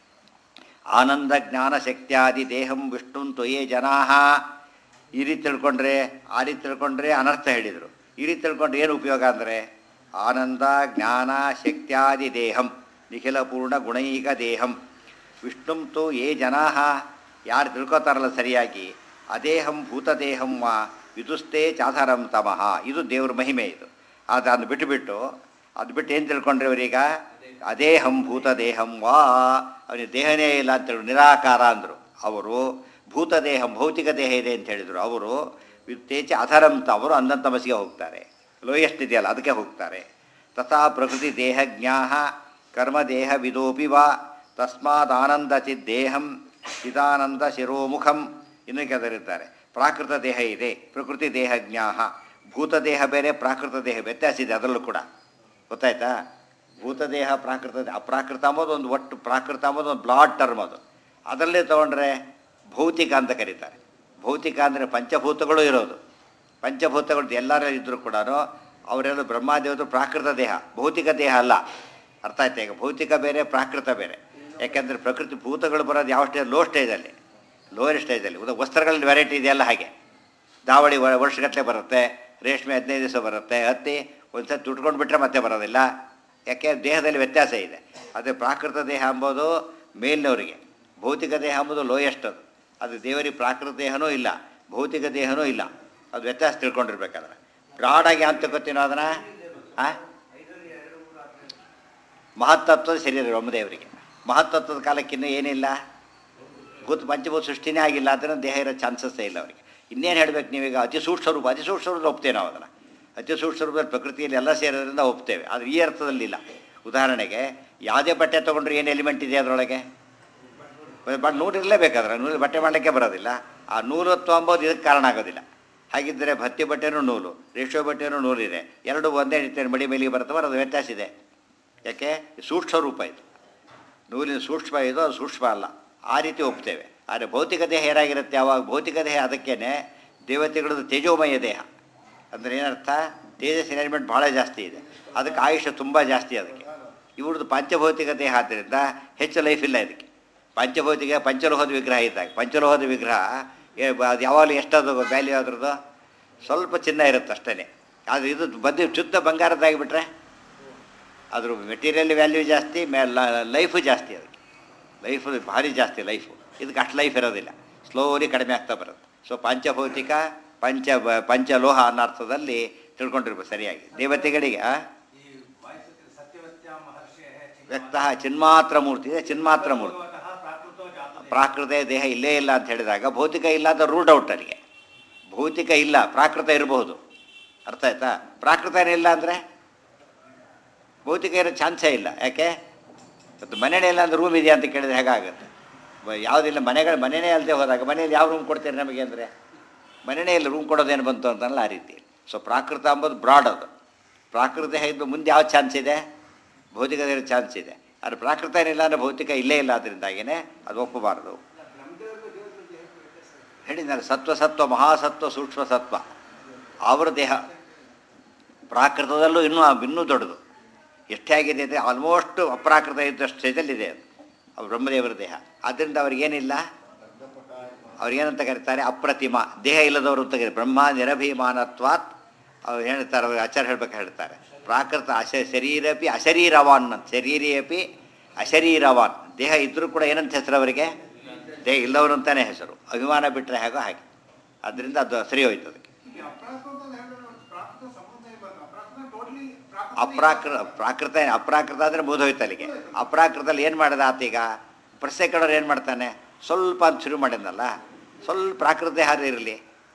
ಆನಂದ ಜ್ಞಾನ ಶಕ್ತಿಯಾದಿ ದೇಹಂ ವಿಷ್ಣು ತ್ವಯೇ ಜನಾ ಈ ರೀತಿ ತಿಳ್ಕೊಂಡ್ರೆ ಆ ರೀತಿ ತಿಳ್ಕೊಂಡ್ರೆ ಅನರ್ಥ ಹೇಳಿದರು ಈ ರೀತಿ ತಿಳ್ಕೊಂಡ್ರೆ ಏನು ಉಪಯೋಗ ಅಂದರೆ ಆನಂದ ಜ್ಞಾನ ಶಕ್ತಿಯಾದಿ ದೇಹಂ ನಿಖಿಲ ಪೂರ್ಣ ಗುಣೈಕ ದೇಹಂ ವಿಷ್ಣುಂ ತು ಯೇ ಜನಾ ಯಾರು ತಿಳ್ಕೊತಾರಲ್ಲ ಸರಿಯಾಗಿ ಅದೇಹಂ ಭೂತದೇಹಂ ವಾ ವಿದುಸ್ತೇ ಚಾಧರಂ ತಮಃ ಇದು ದೇವ್ರ ಮಹಿಮೆ ಇದು ಅದನ್ನು ಬಿಟ್ಟುಬಿಟ್ಟು ಅದು ಬಿಟ್ಟು ಏನು ತಿಳ್ಕೊಂಡ್ರೆ ಅವರೀಗ ಅದೇಹಂ ಭೂತದೇಹಂ ವಾ ಅವನಿಗೆ ದೇಹನೇ ಇಲ್ಲ ಅಂತೇಳಿ ನಿರಾಕಾರ ಅಂದರು ಅವರು ಭೂತದೇಹಂ ಭೌತಿಕ ದೇಹ ಇದೆ ಅಂತ ಹೇಳಿದರು ಅವರು ತೇಚ ಅಧರಂತ ಅವರು ಅಂದಂತ ಮಸಿಗೆ ಹೋಗ್ತಾರೆ ಲೋಯೆಸ್ಟ್ ಇದೆಯಲ್ಲ ಅದಕ್ಕೆ ಹೋಗ್ತಾರೆ ತಥಾ ಪ್ರಕೃತಿ ದೇಹಜ್ಞಾ ಕರ್ಮದೇಹ ವಿದೋಪಿ ವಾ ತಸ್ಮಾದಾನಂದ ಚಿದ್ದೇಹಂ ಚಿದಾನಂದ ಶಿರೋಮುಖಂ ಇನ್ನೂ ಕೆದರಿದ್ದಾರೆ ಪ್ರಾಕೃತ ದೇಹ ಇದೆ ಪ್ರಕೃತಿ ದೇಹಜ್ಞಾ ಭೂತದೇಹ ಬೇರೆ ಪ್ರಾಕೃತ ದೇಹ ವ್ಯತ್ಯಾಸ ಇದೆ ಅದರಲ್ಲೂ ಕೂಡ ಗೊತ್ತಾಯ್ತಾ ಭೂತದೇಹ ಪ್ರಾಕೃತ ದೇ- ಅಪ್ರಾಕೃತ ಅಂಬೋದು ಒಂದು ಒಟ್ಟು ಪ್ರಾಕೃತ ಅಂಬೋದು ಒಂದು ಬ್ಲಾಡ್ ಟರ್ಮ್ ಅದು ಅದರಲ್ಲೇ ತೊಗೊಂಡ್ರೆ ಭೌತಿಕ ಅಂತ ಕರೀತಾರೆ ಭೌತಿಕ ಅಂದರೆ ಪಂಚಭೂತಗಳು ಇರೋದು ಪಂಚಭೂತಗಳು ಎಲ್ಲರ ಇದ್ದರೂ ಕೂಡ ಅವರೆಲ್ಲ ಬ್ರಹ್ಮಾದೇವರು ಪ್ರಾಕೃತ ದೇಹ ಭೌತಿಕ ದೇಹ ಅಲ್ಲ ಅರ್ಥ ಆಯ್ತಾ ಈಗ ಭೌತಿಕ ಬೇರೆ ಪ್ರಾಕೃತ ಬೇರೆ ಯಾಕೆಂದರೆ ಪ್ರಕೃತಿ ಭೂತಗಳು ಬರೋದು ಯಾವ ಸ್ಟೇಜ್ ಲೋ ಸ್ಟೇಜಲ್ಲಿ ಲೋಯರ್ ಸ್ಟೇಜಲ್ಲಿ ಉದಾ ವಸ್ತ್ರಗಳಲ್ಲಿ ವೆರೈಟಿ ಇದೆಯಲ್ಲ ಹಾಗೆ ದಾವಳಿ ವ- ವರ್ಷಗಟ್ಟಲೆ ಬರುತ್ತೆ ರೇಷ್ಮೆ ಹದಿನೈದು ದಿವಸ ಬರುತ್ತೆ ಹತ್ತಿ ಒಂದು ಸತಿ ತುಟ್ಕೊಂಡು ಬಿಟ್ಟರೆ ಮತ್ತೆ ಬರೋದಿಲ್ಲ ಯಾಕೆ ದೇಹದಲ್ಲಿ ವ್ಯತ್ಯಾಸ ಇದೆ ಅದೇ ಪ್ರಾಕೃತ ದೇಹ ಅಂಬೋದು ಮೇಲಿನವರಿಗೆ ಭೌತಿಕ ದೇಹ ಅಂಬೋದು ಲೋಯೆಸ್ಟ್ ಅದು ಅದು ದೇವರಿಗೆ ಪ್ರಾಕೃತ ದೇಹನೂ ಇಲ್ಲ ಭೌತಿಕ ದೇಹನೂ ಇಲ್ಲ ಅದು ವ್ಯತ್ಯಾಸ ತಿಳ್ಕೊಂಡಿರ್ಬೇಕಾದ್ರೆ ಬ್ರಾಡಾಗಿ ಅಂತ ತಗೋತೀನೋ ಅದನ್ನು ಹಾಂ ಮಹತ್ತತ್ವದ ಶರೀರ ಬ್ರಹ್ಮದೇವರಿಗೆ ಮಹತ್ತತ್ವದ ಕಾಲಕ್ಕಿನ್ನೂ ಏನಿಲ್ಲ ಭೂತ ಪಂಚಭೂತ ಸೃಷ್ಟಿನೇ ಆಗಿಲ್ಲ ಅದನ್ನು ದೇಹ ಇರೋ ಚಾನ್ಸಸ್ಸೇ ಇಲ್ಲ ಅವರಿಗೆ ಇನ್ನೇನು ಹೇಳ್ಬೇಕು ನೀವೀಗ ಅತಿ ಸೂಕ್ಷ್ಮ ರೂಪ ಅತಿ ಸೂಕ್ಷ್ಮ ರೂಪ ಒಪ್ತೇವೆ ನಾವು ಅದನ್ನು ಅತಿ ಸೂಕ್ಷ್ಮ ರೂಪದಲ್ಲಿ ಪ್ರಕೃತಿಯಲ್ಲಿ ಎಲ್ಲ ಸೇರೋದ್ರಿಂದ ಒಪ್ತೇವೆ ಆದರೆ ಈ ಅರ್ಥದಲ್ಲಿಲ್ಲ ಉದಾಹರಣೆಗೆ ಯಾವುದೇ ಬಟ್ಟೆ ತೊಗೊಂಡ್ರೆ ಏನು ಎಲಿಮೆಂಟ್ ಇದೆ ಅದರೊಳಗೆ ಬಟ್ ನೂರು ಇರಲೇಬೇಕಾದ್ರೆ ನೂರು ಬಟ್ಟೆ ಮಾಡಲಿಕ್ಕೆ ಬರೋದಿಲ್ಲ ಆ ನೂಲತ್ವ ಅಂಬೋದು ಇದಕ್ಕೆ ಕಾರಣ ಆಗೋದಿಲ್ಲ ಹಾಗಿದ್ದರೆ ಭತ್ತಿ ಬಟ್ಟೆನೂ ನೂಲು ರೇಷ್ಮೆ ಬಟ್ಟೆನೂ ನೂಲಿದೆ ಎರಡು ಒಂದೇ ರೀತಿಯ ಮಡಿ ಮೇಲಿಗೆ ಬರ್ತವೆ ಅದು ವ್ಯತ್ಯಾಸ ಇದೆ ಯಾಕೆ ಸೂಕ್ಷ್ಮ ರೂಪ ಇದು ನೂಲಿನ ಸೂಕ್ಷ್ಮ ಇದು ಅದು ಸೂಕ್ಷ್ಮ ಅಲ್ಲ ಆ ರೀತಿ ಒಪ್ತೇವೆ ಆದರೆ ಭೌತಿಕ ದೇಹ ಏನಾಗಿರುತ್ತೆ ಯಾವಾಗ ಭೌತಿಕ ದೇಹ ಅದಕ್ಕೇನೆ ದೇವತೆಗಳದ್ದು ತೇಜೋಮಯ ದೇಹ ಅಂದರೆ ಏನರ್ಥ ತೇಜಸ್ ಎಲಿಮೆಂಟ್ ಭಾಳ ಜಾಸ್ತಿ ಇದೆ ಅದಕ್ಕೆ ಆಯುಷ್ಯ ತುಂಬ ಜಾಸ್ತಿ ಅದಕ್ಕೆ ಇವ್ರದ್ದು ಪಂಚಭೌತಿಕ ದೇಹ ಆದ್ದರಿಂದ ಹೆಚ್ಚು ಲೈಫ್ ಇಲ್ಲ ಇದಕ್ಕೆ ಪಂಚಭೌತಿಕ ಪಂಚಲೋಹದ ವಿಗ್ರಹ ಇದ್ದಾಗ ಪಂಚಲೋಹದ ವಿಗ್ರಹ ಏ- ಅದು ಯಾವಾಗಲೂ ಎಷ್ಟದು ವ್ಯಾಲ್ಯೂ ಅದ್ರದ್ದು ಸ್ವಲ್ಪ ಚಿನ್ನ ಇರುತ್ತೆ ಅಷ್ಟೇ ಆದರೆ ಇದು ಬಂದು ಶುದ್ಧ ಬಂಗಾರದಾಗಿಬಿಟ್ರೆ ಅದ್ರ ಮೆಟೀರಿಯಲ್ ವ್ಯಾಲ್ಯೂ ಜಾಸ್ತಿ ಮೇ ಲೈಫು ಜಾಸ್ತಿ ಅದಕ್ಕೆ ಲೈಫ್ ಭಾರಿ ಜಾಸ್ತಿ ಲೈಫು ಇದಕ್ಕೆ ಅಷ್ಟು ಲೈಫ್ ಇರೋದಿಲ್ಲ ಸ್ಲೋಲಿ ಕಡಿಮೆ ಆಗ್ತಾ ಬರುತ್ತೆ ಸೊ ಪಂಚಭೌತಿಕ ಪಂಚ ಬ- ಪಂಚಲೋಹ ಅನ್ನೋ ಅರ್ಥದಲ್ಲಿ ತಿಳ್ಕೊಂಡಿರ್ಬೇಕು ಸರಿಯಾಗಿ ದೇವತೆಗಳಿಗೆ ಆ? ಈ ವಾಯುಸೂತ್ರ ಸತ್ಯವತ್ಯ ಮಹರ್ಷಿ ವ್ಯಕ್ತ ಚಿನ್ಮಾತ್ರ ಮೂರ್ತಿ ಇದೆ ಚಿನ್ಮಾತ್ರ ಮೂರ್ತಿ ಪ್ರಾಕೃತೋ ಜಾತದೆ ಪ್ರಾಕೃತ ದೇಹ ಇಲ್ಲೇ ಇಲ್ಲ ಅಂತ ಹೇಳಿದಾಗ ಭೌತಿಕ ಇಲ್ಲ ಅಂತ ರೂಲ್ಡ್ ಔಟ್ ಅಲ್ಲಿಗೆ ಭೌತಿಕ ಇಲ್ಲ ಪ್ರಾಕೃತ ಇರಬಹುದು ಅರ್ಥ ಆಯ್ತಾ ಪ್ರಾಕೃತನೇ ಇಲ್ಲ ಅಂದರೆ ಭೌತಿಕ ಇರೋ ಚಾನ್ಸೇ ಇಲ್ಲ ಯಾಕೆ ಮತ್ತು ಮನೆಯೇ ಇಲ್ಲ ಅಂದ್ರೆ ರೂಮ್ ಇದೆಯಾ ಅಂತ ಕೇಳಿದ್ರೆ ಹೇಗಾಗುತ್ತೆ ಬ- ಯಾವುದಿಲ್ಲ ಮನೆಗಳು ಮನೆಯೇ ಅಲ್ಲದೆ ಹೋದಾಗ ಮನೆಯಲ್ಲಿ ಯಾವ ರೂಮ್ ಕೊಡ್ತೀರಿ ನಮಗೆ ಅಂದರೆ ಮನೆಯೇ ಇಲ್ಲ ರೂಮ್ ಕೊಡೋದೇನು ಬಂತು ಅಂತಲ್ಲ ಆ ರೀತಿ ಸೊ ಪ್ರಾಕೃತ ಅಂಬೋದು ಬ್ರಾಡ್ ಅದು ಪ್ರಾಕೃತ ಇದ್ದು ಮುಂದೆ ಯಾವ ಚಾನ್ಸ್ ಇದೆ ಭೌತಿಕದ ಇರೋ ಚಾನ್ಸ್ ಇದೆ ಆದರೆ ಪ್ರಾಕೃತ ಏನಿಲ್ಲ ಅಂದರೆ ಭೌತಿಕ ಇಲ್ಲೇ ಇಲ್ಲ ಅದರಿಂದಾಗಿಯೇ ಅದು ಒಪ್ಪಬಾರದು ಹೇಳಿದ್ನಲ್ಲ ಸತ್ವ ಸತ್ವ ಮಹಾಸತ್ವ ಸೂಕ್ಷ್ಮ ಸತ್ವ ಅವರ ದೇಹ ಪ್ರಾಕೃತದಲ್ಲೂ ಇನ್ನೂ ಇನ್ನೂ ದೊಡ್ಡದು ಎಷ್ಟೇ ಆಗಿದೆ ಅಂದರೆ ಆಲ್ಮೋಸ್ಟ್ ಅಪ್ರಾಕೃತ ಇದ್ದಷ್ಟು ಸ್ಟೇಜಲ್ಲಿದೆ ಅದು ಅವ್ರು ಬ್ರಹ್ಮದೇವರ ದೇಹ ಆದ್ದರಿಂದ ಅವ್ರಿಗೇನಿಲ್ಲ ಅವ್ರಿಗೇನಂತ ಕರೀತಾರೆ ಅಪ್ರತಿಮ ದೇಹ ಇಲ್ಲದವರು ಅಂತ ಕರೀತಾರೆ ಬ್ರಹ್ಮ ನಿರಭಿಮಾನತ್ವಾತ್ ಅವ್ರು ಹೇಳ್ತಾರೆ ಅವ್ರು ಆಚಾರ ಹೇಳ್ಬೇಕು ಹೇಳ್ತಾರೆ ಪ್ರಾಕೃತ ಅಶ ಶರೀರಪಿ ಅಶರೀರವಾನ್ ಅಂತ ಶರೀರಿ ಅಪಿ ಅಶರೀರವಾನ್ ದೇಹ ಇದ್ದರೂ ಕೂಡ ಏನಂತ ಹೆಸರು ಅವರಿಗೆ ದೇಹ ಇಲ್ಲವರು ಅಂತಾನೆ ಹೆಸರು ಅಭಿಮಾನ ಬಿಟ್ಟರೆ ಹೇಗೋ ಹಾಗೆ ಅದರಿಂದ ಅದು ಸರಿ ಹೋಯ್ತು ಅದಕ್ಕೆ ಈ ಅಪ್ರಾಕೃತ ಅಂತ ಹೇಳಿದ್ರೆ ಪ್ರಾಕೃತ ಸಂಬಂಧ ಇರ್ಬೇಕು ಅಪ್ರಾಕೃತ ಟೋಟಲಿ ಅಪ್ರಾಕೃತ ಪ್ರಾಕೃತ ಅಪ್ರಾಕೃತ ಅಂದರೆ ಮುಗಿದೋಯ್ತು ಅಲ್ಲಿಗೆ ಅಪ್ರಾಕೃತದಲ್ಲಿ ಏನು ಮಾಡಿದ ಆತೀಗ ಪ್ರಸೇಕಡೋರು ಏನು ಮಾಡ್ತಾನೆ ಸ್ವಲ್ಪ ಅಂತ ಶುರು ಮಾಡಿದ್ನಲ್ಲ ಸ್ವಲ್ಪ ಪ್ರಾಕೃತ ದೇಹ ಇರಲಿ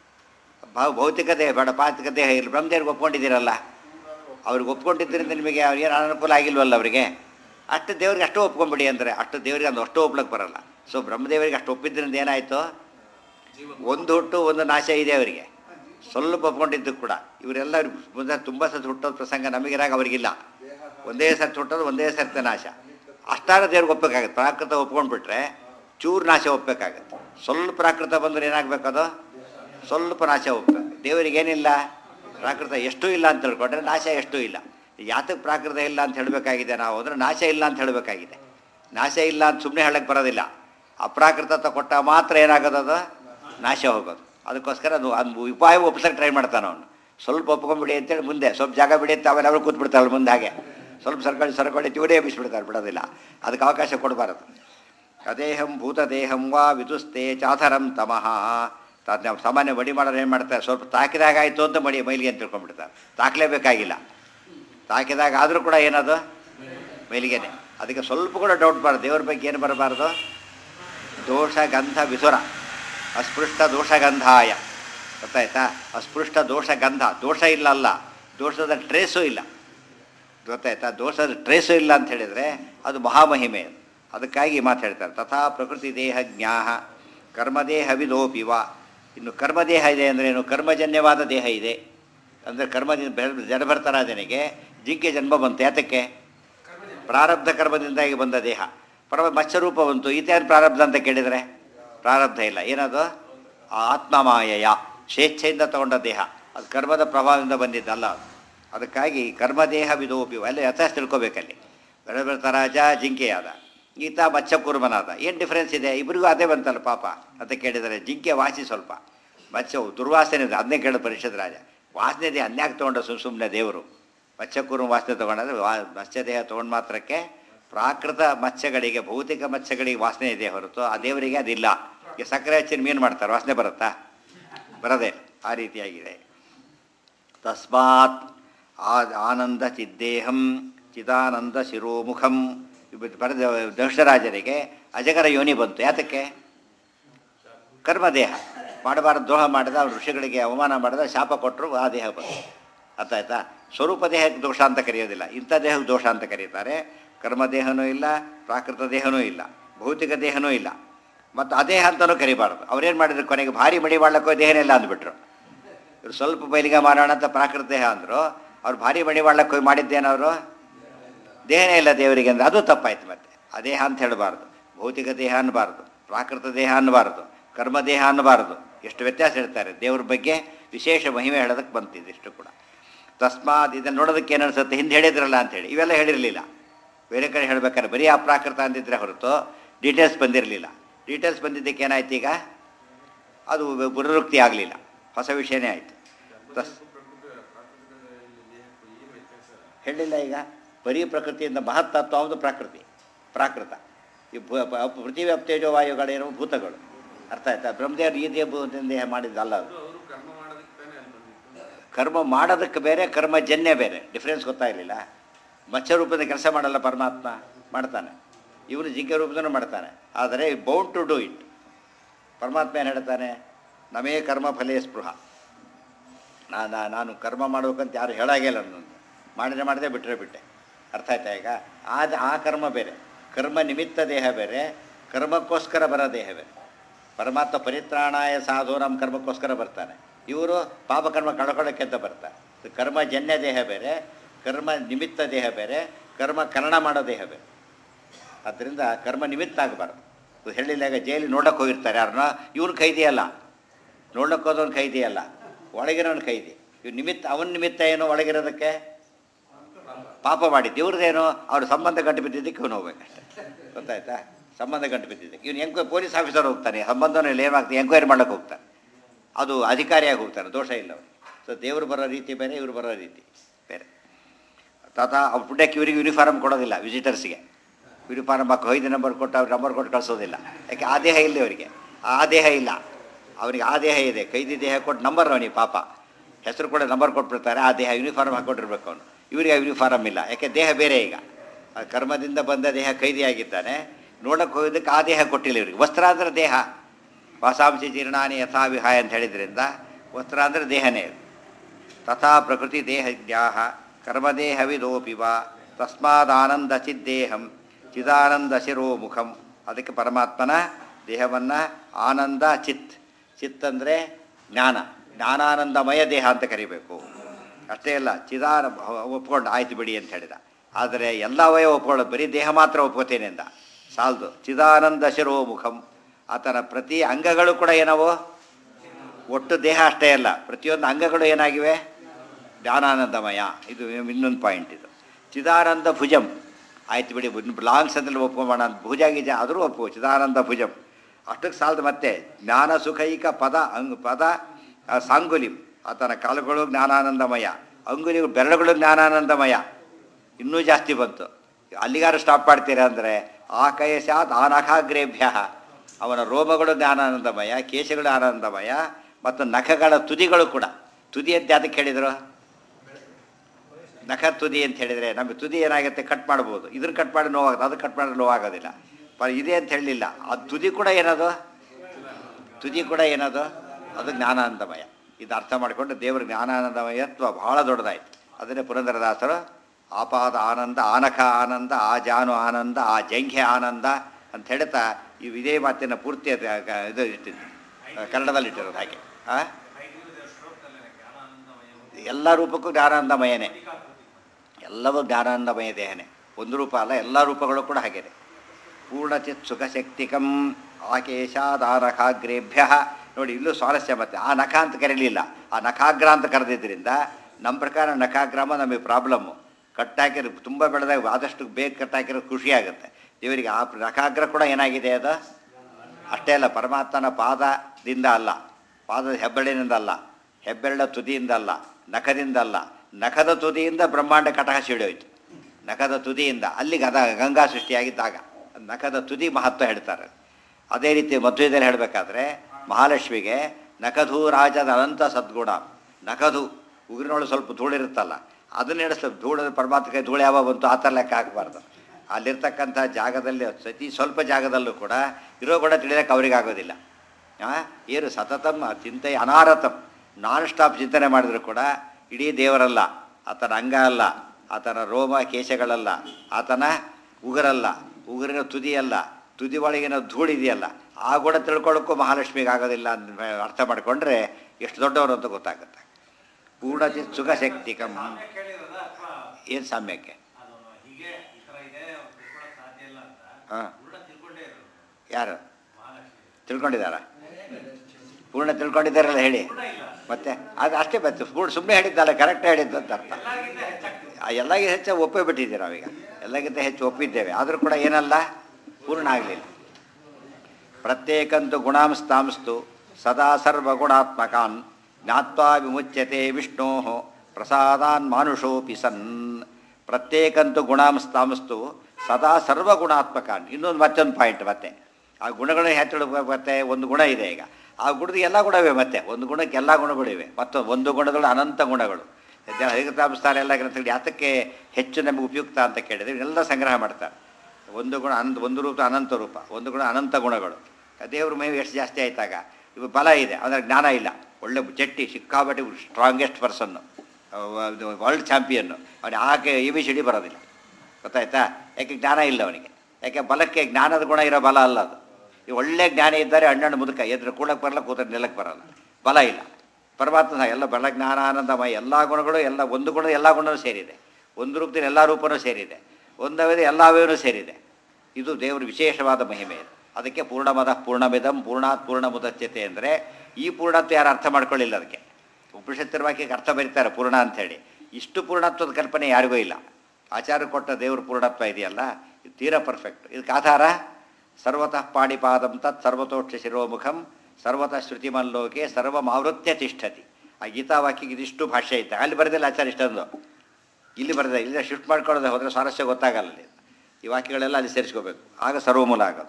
ಭೌ ಭೌತಿಕ ದೇಹ ಬೇಡ ಪಾತಿಕ ದೇಹ ಇರಲಿ ಬ್ರಹ್ಮದೇವ್ರಿಗೆ ಒಪ್ಕೊಂಡಿದ್ದೀರಲ್ಲ ಅವ್ರಿಗೆ ಒಪ್ಕೊಂಡಿದ್ದರಿಂದ ನಿಮಗೆ ಏನು ಅನುಕೂಲ ಆಗಿಲ್ವಲ್ಲ ಅವರಿಗೆ ಅಷ್ಟು ದೇವ್ರಿಗೆ ಅಷ್ಟು ಒಪ್ಕೊಂಬಿಡಿ ಅಂದರೆ ಅಷ್ಟು ದೇವರಿಗೆ ಅದು ಅಷ್ಟು ಒಪ್ಲಕ್ಕೆ ಬರಲ್ಲ ಸೊ ಬ್ರಹ್ಮದೇವರಿಗೆ ಅಷ್ಟು ಒಪ್ಪಿದ್ರಿಂದ ಏನಾಯಿತು ಒಂದು ಹುಟ್ಟು ಒಂದು ನಾಶ ಇದೆ ಅವರಿಗೆ ಸ್ವಲ್ಪ ಒಪ್ಕೊಂಡಿದ್ದು ಕೂಡ ಇವರೆಲ್ಲ ಮುಂದೆ ತುಂಬ ಸತಿ ಹುಟ್ಟೋದು ಪ್ರಸಂಗ ನಮಗಿರಾಗ ಅವರಿಗಿಲ್ಲ ಒಂದೇ ಸರ್ತಿ ಹುಟ್ಟೋದು ಒಂದೇ ಸರ್ತಿ ನಾಶ ಅಷ್ಟಾರ ದೇವ್ರಿಗೆ ಒಪ್ಪಬೇಕಾಗತ್ತೆ ಪ್ರಾಕೃತ ಒಪ್ಕೊಂಡ್ಬಿಟ್ರೆ ಚೂರು ನಾಶ ಒಪ್ಪಬೇಕಾಗತ್ತೆ ಸ್ವಲ್ಪ ಪ್ರಾಕೃತ ಬಂದ್ರೆ ಏನಾಗಬೇಕದು ಸ್ವಲ್ಪ ನಾಶ ಒಪ್ಪಬೇಕು ದೇವರಿಗೆ ಏನಿಲ್ಲ ಪ್ರಾಕೃತ ಎಷ್ಟು ಇಲ್ಲ ಅಂತ ತಿಳ್ಕೊಂಡ್ರೆ ನಾಶ ಎಷ್ಟು ಇಲ್ಲ ಯಾತಕ್ಕೆ ಪ್ರಾಕೃತ ಇಲ್ಲ ಅಂತ ಹೇಳಬೇಕಾಗಿದೆ ನಾವು ಅಂದರೆ ನಾಶ ಇಲ್ಲ ಅಂತ ಹೇಳಬೇಕಾಗಿದೆ ನಾಶ ಇಲ್ಲ ಅಂತ ಸುಮ್ಮನೆ ಹೇಳಕ್ಕೆ ಬರೋದಿಲ್ಲ ಅಪ್ರಾಕೃತ ಕೊಟ್ಟ ಮಾತ್ರ ಏನಾಗೋದು ಅದು ನಾಶ ಹೋಗೋದು ಅದಕ್ಕೋಸ್ಕರ ಅದು ಅದು ಉಪಾಯ ಒಪ್ಸಕ್ಕೆ ಟ್ರೈ ಮಾಡ್ತಾನೆ ಅವನು ಸ್ವಲ್ಪ ಒಪ್ಕೊಂಡ್ಬಿಡಿ ಅಂತೇಳಿ ಮುಂದೆ ಸ್ವಲ್ಪ ಜಾಗ ಬಿಡಿ ಅಂತ ಆಮೇಲೆ ಅವರು ಕೂತ್ಬಿಡ್ತಾಳೆ ಮುಂದೆ ಹಾಗೆ ಸ್ವಲ್ಪ ಸರ್ಕೊಳ್ಳಿ ಸರ್ಕೊಳ್ಳಿ ಇವರೇ ಎಬ್ಬಿಸ್ಬಿಡ್ತಾರೆ ಬಿಡೋದಿಲ್ಲ ಅದಕ್ಕೆ ಅವಕಾಶ ಕೊಡಬಾರದು ಅದೇಹಂ ಭೂತದೇಹಂ ವಾ ವಿದುಸ್ತೆ ಚಾಥರಂ ತಮಃ ತ- ನಾವು ಸಾಮಾನ್ಯ ಮಡಿ ಮಾಡೋರು ಏನು ಮಾಡ್ತಾರೆ ಸ್ವಲ್ಪ ತಾಕಿದಾಗ ಆಯಿತು ಅಂತ ಮಡಿ ಮೈಲಿಗೆ ಅಂತ ತಿಳ್ಕೊಂಡ್ಬಿಡ್ತಾರೆ ತಾಕಲೇಬೇಕಾಗಿಲ್ಲ ತಾಕಿದಾಗ ಆದರೂ ಕೂಡ ಏನದು ಮೈಲಿಗೆನೆ ಅದಕ್ಕೆ ಸ್ವಲ್ಪ ಕೂಡ ಡೌಟ್ ಬರೋದು ದೇವ್ರ ಬಗ್ಗೆ ಏನು ಬರಬಾರ್ದು ದೋಷ ಗಂಧ ವಿಸುರ ಅಸ್ಪೃಷ್ಟ ದೋಷಗಂಧಾಯ ಗೊತ್ತಾಯ್ತಾ ಅಸ್ಪೃಷ್ಟ ದೋಷ ಗಂಧ ದೋಷ ಇಲ್ಲ ಅಲ್ಲ ದೋಷದ ಟ್ರೇಸು ಇಲ್ಲ ಗೊತ್ತಾಯ್ತಾ ದೋಷದ ಟ್ರೇಸು ಇಲ್ಲ ಅಂತ ಹೇಳಿದರೆ ಅದು ಮಹಾಮಹಿಮೆ ಅದು. ಅದಕ್ಕಾಗಿ ಈ ಮಾತು ಹೇಳ್ತಾರೆ ತಥಾ ಪ್ರಕೃತಿ ದೇಹ ಜ್ಞಾಹ ಕರ್ಮದೇಹ ವಿದೋಪಿವ ಇನ್ನು ಕರ್ಮದೇಹ ಇದೆ ಅಂದರೆ ಏನು ಕರ್ಮಜನ್ಯವಾದ ದೇಹ ಇದೆ ಅಂದರೆ ಕರ್ಮದಿಂದ ಬೆಳೆ ಜಡಭರ್ತರಾಜನಿಗೆ ಜಿಂಕೆ ಜನ್ಮ ಬಂತು ಯಾತಕ್ಕೆ ಪ್ರಾರಬ್ಧ ಕರ್ಮದಿಂದಾಗಿ ಬಂದ ದೇಹ ಪರಮ ಮತ್ಸ್ಯರೂಪ ಬಂತು ಈತೇನು ಪ್ರಾರಬ್ಧ ಅಂತ ಕೇಳಿದರೆ ಪ್ರಾರಬ್ಧ ಇಲ್ಲ ಏನದು ಆ ಆತ್ಮಮಾಯಯ ಸ್ವೇಚ್ಛೆಯಿಂದ ತಗೊಂಡ ದೇಹ ಅದು ಕರ್ಮದ ಪ್ರಭಾವದಿಂದ ಬಂದಿದ್ದಲ್ಲ ಅದು ಅದಕ್ಕಾಗಿ ಕರ್ಮದೇಹ ವಿದೋಪಿ ಎಲ್ಲ ಯಥಾಸ್ ತಿಳ್ಕೊಬೇಕಲ್ಲಿ ಬೆಳಬೆಳ್ತರಾಜ ಜಿಂಕೆಯಾದ ಈತ ಮತ್ಸ್ಯಕೂರ್ಮನಾದ ಏನು ಡಿಫ್ರೆನ್ಸ್ ಇದೆ ಇಬ್ಬರಿಗೂ ಅದೇ ಬಂತಲ್ಲ ಪಾಪ ಅಂತ ಕೇಳಿದರೆ ಜಿಂಕೆ ವಾಸಿ ಸ್ವಲ್ಪ ಮತ್ಸ್ಯ ದುರ್ವಾಸನೆ ಇದೆ ಅದನ್ನೇ ಕೇಳೋದು ಪರಿಷತ್ ರಾಜ ವಾಸನೆ ದೇಹ ಅನ್ಯಾಕೆ ತೊಗೊಂಡ ಸುಮ್ಮ ಸುಮ್ಮನೆ ದೇವರು ಮತ್ಸ್ಯಕೂರ್ಮ ವಾಸನೆ ತೊಗೊಂಡ್ರೆ ವಾ ಮತ್ಸ್ಯ ದೇಹ ತೊಗೊಂಡು ಮಾತ್ರಕ್ಕೆ ಪ್ರಾಕೃತ ಮತ್ಸ್ಯಗಳಿಗೆ ಭೌತಿಕ ಮತ್ಸ್ಯಗಳಿಗೆ ವಾಸನೆ ಇದೆ ಹೊರತು ಆ ದೇವರಿಗೆ ಅದಿಲ್ಲ ಈಗ ಸಕ್ಕರೆ ಹಚ್ಚಿನ ಮೀನು ಮಾಡ್ತಾರೆ ವಾಸನೆ ಬರುತ್ತಾ ಬರದೆ ಆ ರೀತಿಯಾಗಿದೆ ತಸ್ಮಾತ್ ಆ ಆನಂದ ಚಿದ್ದೇಹಂ ಚಿದಾನಂದ ಶಿರೋಮುಖಂ ಇವ್ ಬರೆದ ದಕ್ಷರಾಜರಿಗೆ ಅಜಗರ ಯೋನಿ ಬಂತು ಯಾತಕ್ಕೆ ಕರ್ಮದೇಹ ಮಾಡಬಾರದು ದ್ರೋಹ ಮಾಡಿದ ಅವ್ರು ಋಷಿಗಳಿಗೆ ಅವಮಾನ ಮಾಡಿದ ಶಾಪ ಕೊಟ್ಟರು ಆ ದೇಹ ಬಂತು ಅರ್ಥ ಆಯ್ತಾ ಸ್ವರೂಪ ದೇಹಕ್ಕೆ ದೋಷ ಅಂತ ಕರೆಯೋದಿಲ್ಲ ಇಂಥ ದೇಹಕ್ಕೆ ದೋಷ ಅಂತ ಕರೀತಾರೆ ಕರ್ಮದೇಹನೂ ಇಲ್ಲ ಪ್ರಾಕೃತ ದೇಹನೂ ಇಲ್ಲ ಭೌತಿಕ ದೇಹನೂ ಇಲ್ಲ ಮತ್ತು ಅದೇಹ ಅಂತಲೂ ಕರಿಬಾರ್ದು ಅವ್ರೇನು ಮಾಡಿದ್ರು ಕೊನೆಗೆ ಭಾರಿ ಮಡಿ ಮಾಡ್ಲಿಕ್ಕೆ ದೇಹನೇ ಇಲ್ಲ ಅಂದ್ಬಿಟ್ರು ಇವ್ರು ಸ್ವಲ್ಪ ಬೈಲಿಗೆ ಮಾಡೋಣ ಅಂತ ಪ್ರಾಕೃತ ದೇಹ ಅಂದರು ಅವ್ರು ಭಾರಿ ಮಡಿ ಮಾಡ್ಲಿಕ್ಕೆ ಹೋಗಿ ಮಾಡಿದ್ದೇನವರು ದೇಹನೇ ಇಲ್ಲ ದೇವರಿಗೆ ಅಂದರೆ ಅದು ತಪ್ಪಾಯ್ತು ಮತ್ತೆ ಅದೇಹ ಅಂತ ಹೇಳಬಾರ್ದು ಭೌತಿಕ ದೇಹ ಅನ್ನಬಾರ್ದು ಪ್ರಾಕೃತ ದೇಹ ಅನ್ನಬಾರ್ದು ಕರ್ಮ ದೇಹ ಅನ್ನಬಾರ್ದು ಎಷ್ಟು ವ್ಯತ್ಯಾಸ ಹೇಳ್ತಾರೆ ದೇವ್ರ ಬಗ್ಗೆ ವಿಶೇಷ ಮಹಿಮೆ ಹೇಳೋದಕ್ಕೆ ಬಂತಿದ್ದು ಇಷ್ಟು ಕೂಡ ತಸ್ಮಾತ್ ಇದನ್ನು ನೋಡೋದಕ್ಕೆ ಏನು ಅನ್ಸುತ್ತೆ ಹಿಂದೆ ಹೇಳಿದ್ರಲ್ಲ ಅಂತೇಳಿ ಇವೆಲ್ಲ ಹೇಳಿರಲಿಲ್ಲ ಬೇರೆ ಕಡೆ ಹೇಳ್ಬೇಕಾದ್ರೆ ಬರೀ ಅಪ್ರಾಕೃತ ಅಂದಿದ್ರೆ ಹೊರತು ಡೀಟೇಲ್ಸ್ ಬಂದಿರಲಿಲ್ಲ ಡೀಟೇಲ್ಸ್ ಬಂದಿದ್ದಕ್ಕೆ ಏನಾಯ್ತು ಈಗ ಅದು ಪುನರುಕ್ತಿ ಆಗಲಿಲ್ಲ ಹೊಸ ವಿಷಯನೇ ಆಯಿತು ತಸ್ ಹೇಳಿಲ್ಲ ಈಗ ಬರೀ ಪ್ರಕೃತಿಯಿಂದ ಮಹತ್ತತ್ವ ಒಂದು ಪ್ರಕೃತಿ ಪ್ರಾಕೃತ ಈ ಭೂ- ಪ- ಪೃಥ್ವಿ ಅಪ್ತೇಜೋ ವಾಯುಗಳೇನು ಭೂತಗಳು ಅರ್ಥ ಆಯ್ತಾ ಬ್ರಹ್ಮದೇವರು ಈ ದೇಹ ಭೂತದಿಂದ ದೇಹ ಮಾಡಿದ್ದಲ್ಲ ಅದು ಕರ್ಮ ಮಾಡೋದಕ್ಕೆ ಬೇರೆ ಕರ್ಮಜನ್ಯ ಬೇರೆ ಡಿಫ್ರೆನ್ಸ್ ಗೊತ್ತಾಗಲಿಲ್ಲ ಮತ್ಸ್ಯ ರೂಪದ ಕೆಲಸ ಮಾಡಲ್ಲ ಪರಮಾತ್ಮ ಮಾಡ್ತಾನೆ ಇವನು ಜಿಂಕೆ ರೂಪದಲ್ಲೂ ಮಾಡ್ತಾನೆ ಆದರೆ ಬೌಂಡ್ ಟು ಡೂ ಇಟ್ ಪರಮಾತ್ಮ ಏನು ಹೇಳ್ತಾನೆ ನಮೇ ಕರ್ಮ ಫಲೇ ಸ್ಪೃಹ ನಾ- ನಾ- ನಾನು ಕರ್ಮ ಮಾಡ್ಬೇಕಂತ ಯಾರು ಹೇಳಾಗಿಲ್ಲ ನನ್ನ ಮಾಡಿದ್ರೆ ಮಾಡಿದೆ ಬಿಟ್ಟರೆ ಬಿಟ್ಟೆ ಅರ್ಥ ಆಯ್ತಾ ಈಗ ಆದ ಆ ಕರ್ಮ ಬೇರೆ ಕರ್ಮ ನಿಮಿತ್ತ ದೇಹ ಬೇರೆ ಕರ್ಮಕ್ಕೋಸ್ಕರ ಬರೋ ದೇಹ ಬೇರೆ ಪರಮಾತ್ಮ ಪರಿತ್ರಾಣಾಯ ಸಾಧು ನಮ್ಮ ಕರ್ಮಕ್ಕೋಸ್ಕರ ಬರ್ತಾನೆ ಇವರು ಪಾಪಕರ್ಮ ಕಳ್ಕೊಳ್ಳೋಕ್ಕೆ ಅಂತ ಬರ್ತಾರೆ ಇದು ಕರ್ಮಜನ್ಯ ದೇಹ ಬೇರೆ ಕರ್ಮ ನಿಮಿತ್ತ ದೇಹ ಬೇರೆ ಕರ್ಮ ಕರ್ಣ ಮಾಡೋ ದೇಹ ಬೇರೆ ಆದ್ದರಿಂದ ಕರ್ಮ ನಿಮಿತ್ತ ಆಗಬಾರ್ದು ಇದು ಹೇಳಿಲ್ಲ ಈಗ ಜೈಲಿಗೆ ನೋಡಕ್ಕೆ ಹೋಗಿರ್ತಾರೆ ಯಾರನ್ನ ಇವ್ನು ಖೈದಿ ಅಲ್ಲ ನೋಡಕ್ಕೆ ಹೋದವನು ಖೈದಿ ಅಲ್ಲ ಒಳಗಿರೋನು ಖೈದಿ ಇವ್ ನಿಮಿತ್ತ ಅವನ ನಿಮಿತ್ತ ಏನು ಒಳಗಿರೋದಕ್ಕೆ ಪಾಪ ಮಾಡಿದ್ದು ಇವ್ರದ್ದೇನು ಅವ್ರ ಸಂಬಂಧ ಗಂಟು ಬಿದ್ದಿದ್ದಕ್ಕೆ ಇವನು ಹೋಗ್ಬೇಕಷ್ಟೆ ಗೊತ್ತಾಯ್ತಾ ಸಂಬಂಧ ಗಂಟು ಬಿದ್ದಿದ್ದಕ್ಕೆ ಇವನು ಎಂಕ್ವೈ ಪೊಲೀಸ್ ಆಫೀಸರ್ ಹೋಗ್ತಾನೆ ಸಂಬಂಧನ ಏನಾಗ್ತದೆ ಎಂಕ್ವೈರಿ ಮಾಡೋಕೆ ಹೋಗ್ತಾನೆ ಅದು ಅಧಿಕಾರಿಯಾಗಿ ಹೋಗ್ತಾನೆ ದೋಷ ಇಲ್ಲ ಅವನಿಗೆ ಸೊ ದೇವರು ಬರೋ ರೀತಿ ಬೇರೆ ಇವ್ರು ಬರೋ ರೀತಿ ಬೇರೆ ತಥಾ ಅವ್ರು ಪುಣ್ಯಕ್ಕೆ ಇವರಿಗೆ ಯೂನಿಫಾರ್ಮ್ ಕೊಡೋದಿಲ್ಲ ವಿಸಿಟರ್ಸ್ಗೆ ಯೂನಿಫಾರ್ಮ್ ಹಾಕಿ ಐದು ನಂಬರ್ ಕೊಟ್ಟು ಅವ್ರು ನಂಬರ್ ಕೊಟ್ಟು ಕಳಿಸೋದಿಲ್ಲ ಯಾಕೆ ಆ ದೇಹ ಇಲ್ಲ ಅವರಿಗೆ ಆ ದೇಹ ಇಲ್ಲ ಅವರಿಗೆ ಆ ದೇಹ ಇದೆ ಕೈದಿ ದೇಹ ಕೊಟ್ಟು ನಂಬರ್ ಅವನಿಗೆ ಪಾಪ ಹೆಸರು ಕೂಡ ನಂಬರ್ ಕೊಟ್ಬಿಡ್ತಾರೆ ಆ ದೇಹ ಯೂನಿಫಾರ್ಮ್ ಹಾಕ್ಕೊಂಡಿರ್ಬೇಕು ಅವನು ಇವರಿಗೆ ಆ ಯೂನಿಫಾರ್ಮ್ ಇಲ್ಲ ಯಾಕೆ ದೇಹ ಬೇರೆ ಈಗ ಆ ಕರ್ಮದಿಂದ ಬಂದ ದೇಹ ಕೈದಿಯಾಗಿದ್ದಾನೆ ನೋಡಕ್ಕೆ ಹೋಗೋದಕ್ಕೆ ಆ ದೇಹ ಕೊಟ್ಟಿಲ್ಲ ಇವರಿಗೆ ವಸ್ತ್ರ ಅಂದರೆ ದೇಹ ವಾಸಾಂಶಿ ಜೀರ್ಣಾನಿ ಯಥಾ ವಿಹಾಯ ಅಂತ ಹೇಳಿದ್ರಿಂದ ವಸ್ತ್ರ ಅಂದರೆ ದೇಹನೇ ಇದು. ತಥಾ ಪ್ರಕೃತಿ ದೇಹಜ್ಞಾಹ ಕರ್ಮದೇಹವಿದೋಪಿ ವಾ ತಸ್ಮಾದಾನಂದ ಚಿದ್ದೇಹಂ ಚಿದಾನಂದ ಶಿರೋಮುಖಂ ಅದಕ್ಕೆ ಪರಮಾತ್ಮನ ದೇಹವನ್ನು ಆನಂದ ಚಿತ್ ಚಿತ್ ಅಂದರೆ ಜ್ಞಾನ ಜ್ಞಾನಾನಂದಮಯ ದೇಹ ಅಂತ ಕರಿಬೇಕು ಅಷ್ಟೇ ಅಲ್ಲ ಚಿದಾನ ಒಪ್ಕೊಂಡು ಆಯ್ತು ಬಿಡಿ ಅಂತ ಹೇಳಿದ ಆದರೆ ಎಲ್ಲ ಅವಯವ ಒಪ್ಕೊಳ್ಳೋದು ಬರೀ ದೇಹ ಮಾತ್ರ ಒಪ್ಕೋತೇನೆ ಅಂದ ಸಾಲದು ಚಿದಾನಂದ ಶಿರೋಮುಖಂ ಆತನ ಪ್ರತಿ ಅಂಗಗಳು ಕೂಡ ಏನವೋ ಒಟ್ಟು ದೇಹ ಅಷ್ಟೇ ಅಲ್ಲ ಪ್ರತಿಯೊಂದು ಅಂಗಗಳು ಏನಾಗಿವೆ ಜ್ಞಾನಾನಂದಮಯ ಇದು ಇನ್ನೊಂದು ಪಾಯಿಂಟ್ ಇದು ಚಿದಾನಂದ ಭುಜಂ ಆಯ್ತು ಬಿಡಿ ಲಾಂಗ್ಸ್ ಅಂದ್ರೆ ಒಪ್ಕೊಂಬೋಣ ಅಂತ ಭುಜ ಗಿಜ ಆದರೂ ಒಪ್ಪು ಚಿದಾನಂದ ಭುಜಂ ಅಷ್ಟಕ್ಕೆ ಸಾಲದು ಮತ್ತೆ ಜ್ಞಾನ ಸುಖೈಕ ಪದ ಅಂಗ್ ಪದ ಆ, ಸಾಂಗುಲಿ ಆತನ ಕಾಲುಗಳು ಜ್ಞಾನಾನಂದಮಯ ಅಂಗುಲಿ ಬೆರಳುಗಳು ಜ್ಞಾನಾನಂದಮಯ ಇನ್ನೂ ಜಾಸ್ತಿ ಬಂತು ಅಲ್ಲಿಗಾರು ಸ್ಟಾಪ್ ಮಾಡ್ತೀರಾ ಅಂದರೆ ಆ ಕಯಸ್ಯಾತ್ ಆ ನಖಾಗ್ರೇಭ್ಯ ಅವನ ರೋಮಗಳು ಜ್ಞಾನಾನಂದಮಯ ಕೇಶಗಳು ಆನಂದಮಯ ಮತ್ತು ನಖಗಳ ತುದಿಗಳು ಕೂಡ ತುದಿ ಅಂತ ಅದಕ್ಕೆ ಹೇಳಿದರು ನಖ ತುದಿ ಅಂತ ಹೇಳಿದರೆ ನಮಗೆ ತುದಿ ಏನಾಗುತ್ತೆ ಕಟ್ ಮಾಡ್ಬೋದು ಇದ್ರ ಕಟ್ ಮಾಡಿ ನೋವಾಗುತ್ತೆ ಅದು ಕಟ್ ಮಾಡಿದ್ರೆ ನೋವಾಗೋದಿಲ್ಲ ಪ ಇದೆ ಅಂತ ಹೇಳಲಿಲ್ಲ ಅದು ತುದಿ ಕೂಡ ಏನದು ತುದಿ ಕೂಡ ಏನದು ಅದು ಜ್ಞಾನಾನಂದಮಯ ಇದು ಅರ್ಥ ಮಾಡಿಕೊಂಡು ದೇವರ ಜ್ಞಾನಾನಂದಮಯತ್ವ ಬಹಳ ದೊಡ್ಡದಾಯ್ತು ಅದನ್ನೇ ಪುರಂದರದಾಸರು ಆಪಾದ ಆನಂದ ಆನಖ ಆನಂದ ಆ ಜಾನು ಆನಂದ ಆ ಜಂಘೆ ಆನಂದ ಅಂತ ಹೇಳ್ತಾ ಈ ಇದೇ ಮಾತಿನ ಪೂರ್ತಿ ಅದು ಗ- ಇದು ಇಟ್ಟಿದ್ದು ಕನ್ನಡದಲ್ಲಿ ಇಟ್ಟಿರೋದು ಹಾಗೆ ಆ? ಎಲ್ಲ ರೂಪಕ್ಕೂ ಜ್ಞಾನಾನಂದಮಯನೇ ಎಲ್ಲವೂ ಜ್ಞಾನಾನಂದಮಯ ದೇಹನೇ ಒಂದು ರೂಪ ಅಲ್ಲ ಎಲ್ಲ ರೂಪಗಳು ಕೂಡ ಹಾಗೇನೆ ಪೂರ್ಣಚಿತ್ ಸುಖಶಕ್ತಿಕಂ ಆಕೇಶಾದಾನಖಾಗ್ರೇಭ್ಯ ನೋಡಿ ಇಲ್ಲೂ ಸ್ವಾರಸ್ಯ ಮತ್ತೆ ಆ ನಖ ಅಂತ ಕರೀಲಿಲ್ಲ ಆ ನಖಾಗ್ರ ಅಂತ ಕರೆದಿದ್ದರಿಂದ ನಮ್ಮ ಪ್ರಕಾರ ನಖಾಗ್ರಾಮ ನಮಗೆ ಪ್ರಾಬ್ಲಮ್ಮು ಕಟ್ಟಾಕಿರೋ ತುಂಬ ಬೆಳೆದಾಗ ಆದಷ್ಟು ಬೇಗ ಕಟ್ಟಾಕಿರೋ ಖುಷಿ ಆಗುತ್ತೆ ದೇವರಿಗೆ ಆ ನಖಾಗ್ರ ಕೂಡ ಏನಾಗಿದೆ ಅದು ಅಷ್ಟೇ ಅಲ್ಲ ಪರಮಾತ್ಮನ ಪಾದದಿಂದ ಅಲ್ಲ ಪಾದದ ಹೆಬ್ಬೆರಳಿನಿಂದ ಅಲ್ಲ ಹೆಬ್ಬೆರಳ ತುದಿಯಿಂದ ಅಲ್ಲ ನಖದಿಂದ ಅಲ್ಲ ನಖದ ತುದಿಯಿಂದ ಬ್ರಹ್ಮಾಂಡ ಕಟಕ ಸಿಡಿಯೋಯ್ತು ನಖದ ತುದಿಯಿಂದ ಅಲ್ಲಿ ಗದ ಗಂಗಾ ಸೃಷ್ಟಿಯಾಗಿದ್ದಾಗ ನಖದ ತುದಿ ಮಹತ್ವ ಹೇಳ್ತಾರೆ ಅದೇ ರೀತಿ ಮಧ್ವದಲ್ಲಿ ಹೇಳಬೇಕಾದ್ರೆ ಮಹಾಲಕ್ಷ್ಮಿಗೆ ನಖಧೂ ರಾಜದ ಅನಂತ ಸದ್ಗುಣ ನಖಧು ಉಗುರಿನೊಳಗೆ ಸ್ವಲ್ಪ ಧೂಳಿರುತ್ತಲ್ಲ ಅದನ್ನ ಎಣಿಸ್ತು ಧೂಳ ಪರಮಾತ್ಮಕ್ಕೆ ಧೂಳು ಯಾವಾಗ ಬಂತು ಆ ಥರ ಲೆಕ್ಕ ಹಾಕಬಾರ್ದು ಅಲ್ಲಿರ್ತಕ್ಕಂಥ ಜಾಗದಲ್ಲಿ ಸತಿ ಸ್ವಲ್ಪ ಜಾಗದಲ್ಲೂ ಕೂಡ ಇರೋ ಗುಣ ತಿಳಿಯೋಕೆ ಅವ್ರಿಗೆ ಆಗೋದಿಲ್ಲ ಆ, ಏನು ಸತತಂ ಚಿಂತೆ ಅನಾರತಂ ನಾನ್ ಸ್ಟಾಪ್ ಚಿಂತನೆ ಮಾಡಿದ್ರು ಕೂಡ ಇಡೀ ದೇವರಲ್ಲ ಆತನ ಅಂಗ ಅಲ್ಲ ಆತನ ರೋಮ ಕೇಶಗಳಲ್ಲ ಆತನ ಉಗುರಲ್ಲ ಉಗುರಿನ ತುದಿಯಲ್ಲ ತುದಿ ಒಳಗಿನ ಧೂಳಿದೆಯಲ್ಲ ಆ ಗುಣ ತಿಳ್ಕೊಳ್ಳೋಕ್ಕೂ ಮಹಾಲಕ್ಷ್ಮಿಗೆ ಆಗೋದಿಲ್ಲ ಅಂತ ಅರ್ಥ ಮಾಡಿಕೊಂಡ್ರೆ ಎಷ್ಟು ದೊಡ್ಡವರು ಅಂತ ಗೊತ್ತಾಗುತ್ತೆ ಪೂರ್ಣಚಿ ಸುಖ ಶಕ್ತಿಕಂ ಸಾಮ್ಯ ಕೇಳಿರೋದ ಅಥವಾ ಏನು ಸಾಮ್ಯಕ್ಕೆ ಅದು ಹೀಗೆ ಈ ಥರ ಇದೆ ಅವ್ರು ತಿಳ್ಕೊಳಕ್ ಸಾಧ್ಯ ಇಲ್ಲ ಅಂತ ಹಾಂ ಪೂರ್ಣ ತಿಳ್ಕೊಂಡೇ ಇರೋದು ಯಾರು ಮಹಾಲಕ್ಷ್ಮಿ ತಿಳ್ಕೊಂಡಿದ್ದಾರಾ ಪೂರ್ಣ ತಿಳ್ಕೊಂಡಿದ್ದಾರಲ್ಲ ಹೇಳಿ ಪೂರ್ಣ ಇಲ್ಲ ಮತ್ತೆ ಅದು ಅಷ್ಟೇ ಬಂತು ಪೂರ್ಣ ಸುಮ್ಮನೆ ಹೇಳಿದ್ದಲ್ಲ ಕರೆಕ್ಟ್ ಹೇಳಿದ್ದು ಅಂತ ಅರ್ಥ ಎಲ್ಲರಿಗಿಂತ ಹೆಚ್ಚಾಗ್ತದೆ ಆ ಎಲ್ಲಗಿಂತ ಹೆಚ್ಚು ಒಪ್ಪೇ ಬಿಟ್ಟಿದ್ದೀವಿ ನಾವೀಗ ಎಲ್ಲಗಿಂತ ಹೆಚ್ಚು ಒಪ್ಪಿದ್ದೇವೆ ಆದರೂ ಕೂಡ ಏನಲ್ಲ ಪೂರ್ಣ ಆಗಲಿಲ್ಲ ಪ್ರತ್ಯೇಕಂತು ಗುಣಾಂಸ್ತಾಂಸ್ತು ಸದಾ ಸರ್ವಗುಣಾತ್ಮಕಾನ್ ಜ್ಞಾತ್ವಾ ವಿಮುಚ್ಯತೆ ವಿಷ್ಣೋ ಪ್ರಸಾದಾನ್ ಮಾನುಷೋಪಿ ಸನ್ ಪ್ರತ್ಯೇಕಂತು ಗುಣಾಂಸ್ತಾಂಸ್ತು ಸದಾ ಸರ್ವಗುಣಾತ್ಮಕಾನ್ ಇನ್ನೊಂದು ಮತ್ತೊಂದು ಪಾಯಿಂಟ್ ಮತ್ತೆ ಆ ಗುಣಗಳನ್ನ ಹೆಚ್ಚು ಮತ್ತೆ ಒಂದು ಗುಣ ಇದೆ ಈಗ ಆ ಗುಣದ ಎಲ್ಲ ಗುಣವೇ ಮತ್ತೆ ಒಂದು ಗುಣಕ್ಕೆ ಎಲ್ಲ ಗುಣಗಳಿವೆ ಮತ್ತೊಂದು ಒಂದು ಗುಣಗಳು ಅನಂತ ಗುಣಗಳು ಹರಿಕತಾಂಸ್ತಾರ ಎಲ್ಲ ಗ್ರಂಥಗಳು ಯಾತಕ್ಕೆ ಹೆಚ್ಚು ನಮಗೆ ಉಪಯುಕ್ತ ಅಂತ ಕೇಳಿದ್ರೆ ಇವನ್ನೆಲ್ಲ ಸಂಗ್ರಹ ಮಾಡ್ತಾರೆ ಒಂದು ಗುಣ ಅನಂತ ಒಂದು ರೂಪ ಅನಂತ ರೂಪ ಒಂದು ಗುಣ ಅನಂತ ಗುಣಗಳು ದೇವ್ರ ಮೈ ಎಷ್ಟು ಜಾಸ್ತಿ ಆಯ್ತಾಗ ಇವು ಬಲ ಇದೆ ಅಂದರೆ ಜ್ಞಾನ ಇಲ್ಲ ಒಳ್ಳೆ ಜಟ್ಟಿ ಸಿಕ್ಕಾಬಟ್ಟಿ ಸ್ಟ್ರಾಂಗೆಸ್ಟ್ ಪರ್ಸನ್ನು ವರ್ಲ್ಡ್ ಚಾಂಪಿಯನ್ನು ಅವನು ಆಕೆ ಎ ಬಿ ಸಿ ಡಿ ಬರೋದಿಲ್ಲ ಗೊತ್ತಾಯ್ತಾ ಯಾಕೆ ಜ್ಞಾನ ಇಲ್ಲ ಅವನಿಗೆ ಯಾಕೆ ಬಲಕ್ಕೆ ಜ್ಞಾನದ ಗುಣ ಇರೋ ಬಲ ಅಲ್ಲ ಅದು ಈ ಒಳ್ಳೆ ಜ್ಞಾನ ಇದ್ದಾರೆ ಹಣ್ಣು ಮುದುಕ ಎದುರು ಕೂಡಕ್ಕೆ ಬರಲ್ಲ ಕೂತ ನಿಲ್ಲಕ್ಕೆ ಬರಲ್ಲ ಬಲ ಇಲ್ಲ ಪರಮಾತ್ಮ ಎಲ್ಲ ಬಲ ಜ್ಞಾನ ಆನಂದಮಯ ಎಲ್ಲ ಗುಣಗಳು ಎಲ್ಲ ಒಂದು ಗುಣ ಎಲ್ಲ ಗುಣವೂ ಸೇರಿದೆ ಒಂದು ರೂಪದಲ್ಲಿ ಎಲ್ಲ ರೂಪನೂ ಸೇರಿದೆ ಒಂದವೇ ಎಲ್ಲ ಅವಯವೂ ಸೇರಿದೆ ಇದು ದೇವರ ವಿಶೇಷವಾದ ಮಹಿಮೆ ಇದು ಅದಕ್ಕೆ ಪೂರ್ಣಮದ ಪೂರ್ಣಮಿದಂ ಪೂರ್ಣಾತ್ ಪೂರ್ಣ ಮುದಚ್ಯತೆ ಅಂದರೆ ಈ ಪೂರ್ಣತ್ವ ಯಾರು ಅರ್ಥ ಮಾಡ್ಕೊಳ್ಳಿಲ್ಲ ಅದಕ್ಕೆ ಉಪನಿಷತ್ತಿನ ವಾಕ್ಯಕ್ಕೆ ಅರ್ಥ ಬರೀತಾರೆ ಪೂರ್ಣ ಅಂಥೇಳಿ ಇಷ್ಟು ಪೂರ್ಣತ್ವದ ಕಲ್ಪನೆ ಯಾರಿಗೂ ಇಲ್ಲ ಆಚಾರ್ಯ ಕೊಟ್ಟ ದೇವ್ರ ಪೂರ್ಣತ್ವ ಇದೆಯಲ್ಲ ಇದು ತೀರಾ ಪರ್ಫೆಕ್ಟ್ ಇದಕ್ಕೆ ಆಧಾರ ಸರ್ವತಃ ಪಾಣಿಪಾದಂ ತತ್ ಸರ್ವತೋಕ್ಷ ಶಿರೋಮುಖಂ ಸರ್ವತಃ ಶ್ರುತಿಮಲ್ಲೋಕೆ ಸರ್ವಮಾವೃತ್ಯ ತಿಷ್ಠತಿ ಆ ಗೀತಾ ವಾಕ್ಯಕ್ಕೆ ಇದಿಷ್ಟು ಭಾಷೆ ಐತೆ ಅಲ್ಲಿ ಬರೆದಿಲ್ಲ ಆಚಾರ್ಯ ಇಷ್ಟೊಂದು ಇಲ್ಲಿ ಬರೆದ ಇಲ್ಲಿ ಶಿಫ್ಟ್ ಮಾಡ್ಕೊಳ್ಳೋದು ಹೋದರೆ ಸ್ವಾರಸ್ಯ ಗೊತ್ತಾಗಲ್ಲ ಅಲ್ಲಿ. ಈ ವಾಕ್ಯಗಳೆಲ್ಲ ಅಲ್ಲಿ ಸೇರಿಸ್ಕೋಬೇಕು ಆಗ ಸರ್ವಮೂಲ ಆಗೋದು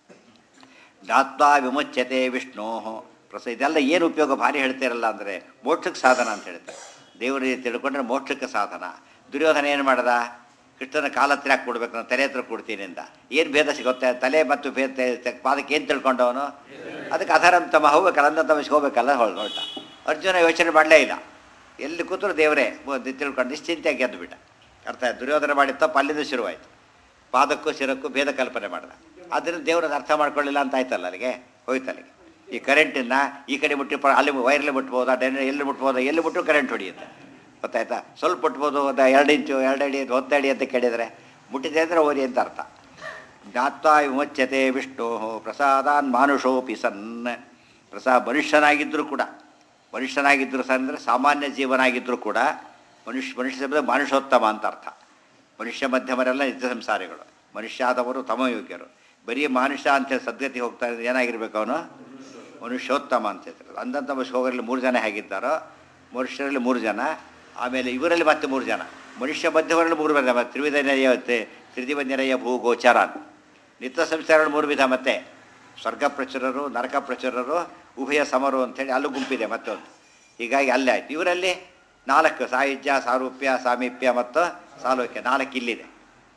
ದಾತ್ವಾ ವಿಮುಚ್ಯತೆ ವಿಷ್ಣೋ ಪ್ರಸ ಇದೆಲ್ಲ ಏನು ಉಪಯೋಗ ಭಾರಿ ಹೇಳ್ತೀರಲ್ಲ ಅಂದರೆ ಮೋಕ್ಷಕ್ಕೆ ಸಾಧನ ಅಂತ ಹೇಳ್ತಾರೆ ದೇವರಿಗೆ ತಿಳ್ಕೊಂಡ್ರೆ ಮೋಕ್ಷಕ್ಕೆ ಸಾಧನ ದುರ್ಯೋಧನ ಏನು ಮಾಡ್ದ ಕೃಷ್ಣನ ಕಾಲ ಹತ್ರ ಯಾಕೆ ಕೊಡ್ಬೇಕು ನಾನು ತಲೆ ಹತ್ರ ಕೊಡ್ತೀನಿ ಅಂತ ಏನು ಭೇದ ಸಿಗುತ್ತೆ ತಲೆ ಮತ್ತು ಭೇದ ತೆ- ಪಾದಕ್ಕೆ ಏನು ತಿಳ್ಕೊಂಡವನು ಅದಕ್ಕೆ ಅಧರಂ ತಮ್ಮ ಹೋಗ್ಬೇಕಲ್ಲ ಅಂದ ತಮ್ಮ ಹೋಗ್ಬೇಕಲ್ಲ ಹೊಳ್ ಹೊರಟ ಅರ್ಜುನ ಯೋಚನೆ ಮಾಡಲೇ ಇಲ್ಲ ಎಲ್ಲಿ ಕೂತರು ದೇವರೇ ಬ- ತಿಳ್ಕೊಂಡು ನಿಶ್ಚಿಂತೆಯಾಗಿ ಗೆದ್ದು ಬಿಟ್ಟ ಅರ್ಥ ಆಯ್ತು ದುರ್ಯೋಧನ ಮಾಡಿದ ತಪ್ಪು ಅಲ್ಲಿಂದ ಶುರುವಾಯಿತು ಪಾದಕ್ಕೂ ಶಿರಕ್ಕೂ ಭೇದ ಕಲ್ಪನೆ ಮಾಡಿದ ಅದರಿಂದ ದೇವ್ರನ್ನ ಅರ್ಥ ಮಾಡ್ಕೊಳ್ಳಿಲ್ಲ ಅಂತ ಆಯ್ತಲ್ಲ ಅಲ್ಲಿಗೆ ಹೋಯ್ತು ಅಲ್ಲಿಗೆ ಈ ಕರೆಂಟನ್ನು ಈ ಕಡೆ ಮುಟ್ಟಿ ಪ ಅಲ್ಲಿ ವೈರಲ್ಲಿ ಮುಟ್ಬೋದಾ ಡೈನ್ ಎಲ್ಲಿ ಮುಟ್ಬೋದಾ ಎಲ್ಲಿ ಮುಟ್ಟರು ಕರೆಂಟ್ ಹೊಡಿಯುತ್ತೆ ಗೊತ್ತಾಯ್ತಾ ಸ್ವಲ್ಪ ಮುಟ್ಬೋದು ಒಂದು ಎರಡು ಇಂಚು ಎರಡು ಅಡಿ ಒಂದು ಅಡಿ ಅಂತ ಕೇಳಿದರೆ ಮುಟ್ಟಿದೆ ಅಂದರೆ ಓದಿ ಅಂತ ಅರ್ಥ ಜ್ಞಾತ್ವಾ ವಿಮುಚ್ಯತೆ ವಿಷ್ಣು ಪ್ರಸಾದಾನ್ ಮಾನುಷೋಪಿ ಸನ್ ಪ್ರಸಾದ ಮನುಷ್ಯನಾಗಿದ್ದರೂ ಕೂಡ ಮನುಷ್ಯನಾಗಿದ್ದರೂ ಸಹ ಅಂದರೆ ಸಾಮಾನ್ಯ ಜೀವನಾಗಿದ್ದರೂ ಕೂಡ ಮನುಷ್ಯ ಮನುಷ್ಯ ಶಬ್ದ ಮಾನುಷೋತ್ತಮ ಅಂತ ಅರ್ಥ ಮನುಷ್ಯ ಮಧ್ಯಮರೆಲ್ಲ ನಿತ್ಯ ಸಂಸಾರಿಗಳು ಮನುಷ್ಯ ಆದವರು ತಮಯೋಗ್ಯರು ಬರೀ ಮನುಷ್ಯ ಅಂತೇಳಿ ಸದ್ಗತಿ ಹೋಗ್ತಾ ಇದ್ರೆ ಏನಾಗಿರ್ಬೇಕು ಅವನು ಮನುಷ್ಯೋತ್ತಮ ಅಂತ ಹೇಳ್ತಾರೆ ಅಂದಂತ ಹೋಗರಲ್ಲಿ ಮೂರು ಜನ ಹೇಗಿದ್ದಾರೋ ಮನುಷ್ಯರಲ್ಲಿ ಮೂರು ಜನ ಆಮೇಲೆ ಇವರಲ್ಲಿ ಮತ್ತೆ ಮೂರು ಜನ ಮನುಷ್ಯ ಮಧ್ಯಮರಲ್ಲಿ ಮೂರು ವಿಧ ಮತ್ತೆ ತ್ರಿವಿಧನೆಯ ತ್ರಿದಿವನ್ಯರೆಯ ಭೂ ಗೋಚಾರ ಅಂತ. ನಿತ್ಯ ಸಂಸಾರಗಳು ಮೂರು ವಿಧ ಮತ್ತೆ ಸ್ವರ್ಗ ಪ್ರಚುರರು ನರಕ ಪ್ರಚುರರು ಉಭಯ ಸಮರು ಅಂಥೇಳಿ ಅಲ್ಲೂ ಗುಂಪಿದೆ ಮತ್ತೊಂದು ಹೀಗಾಗಿ ಅಲ್ಲೇ ಆಯ್ತು ಇವರಲ್ಲಿ ನಾಲ್ಕು ಸಾಯುಜ್ಯ ಸಾರೂಪ್ಯ ಸಾಮೀಪ್ಯ ಮತ್ತು ಸಾಲೋಕ್ಯ ನಾಲ್ಕು ಇಲ್ಲಿದೆ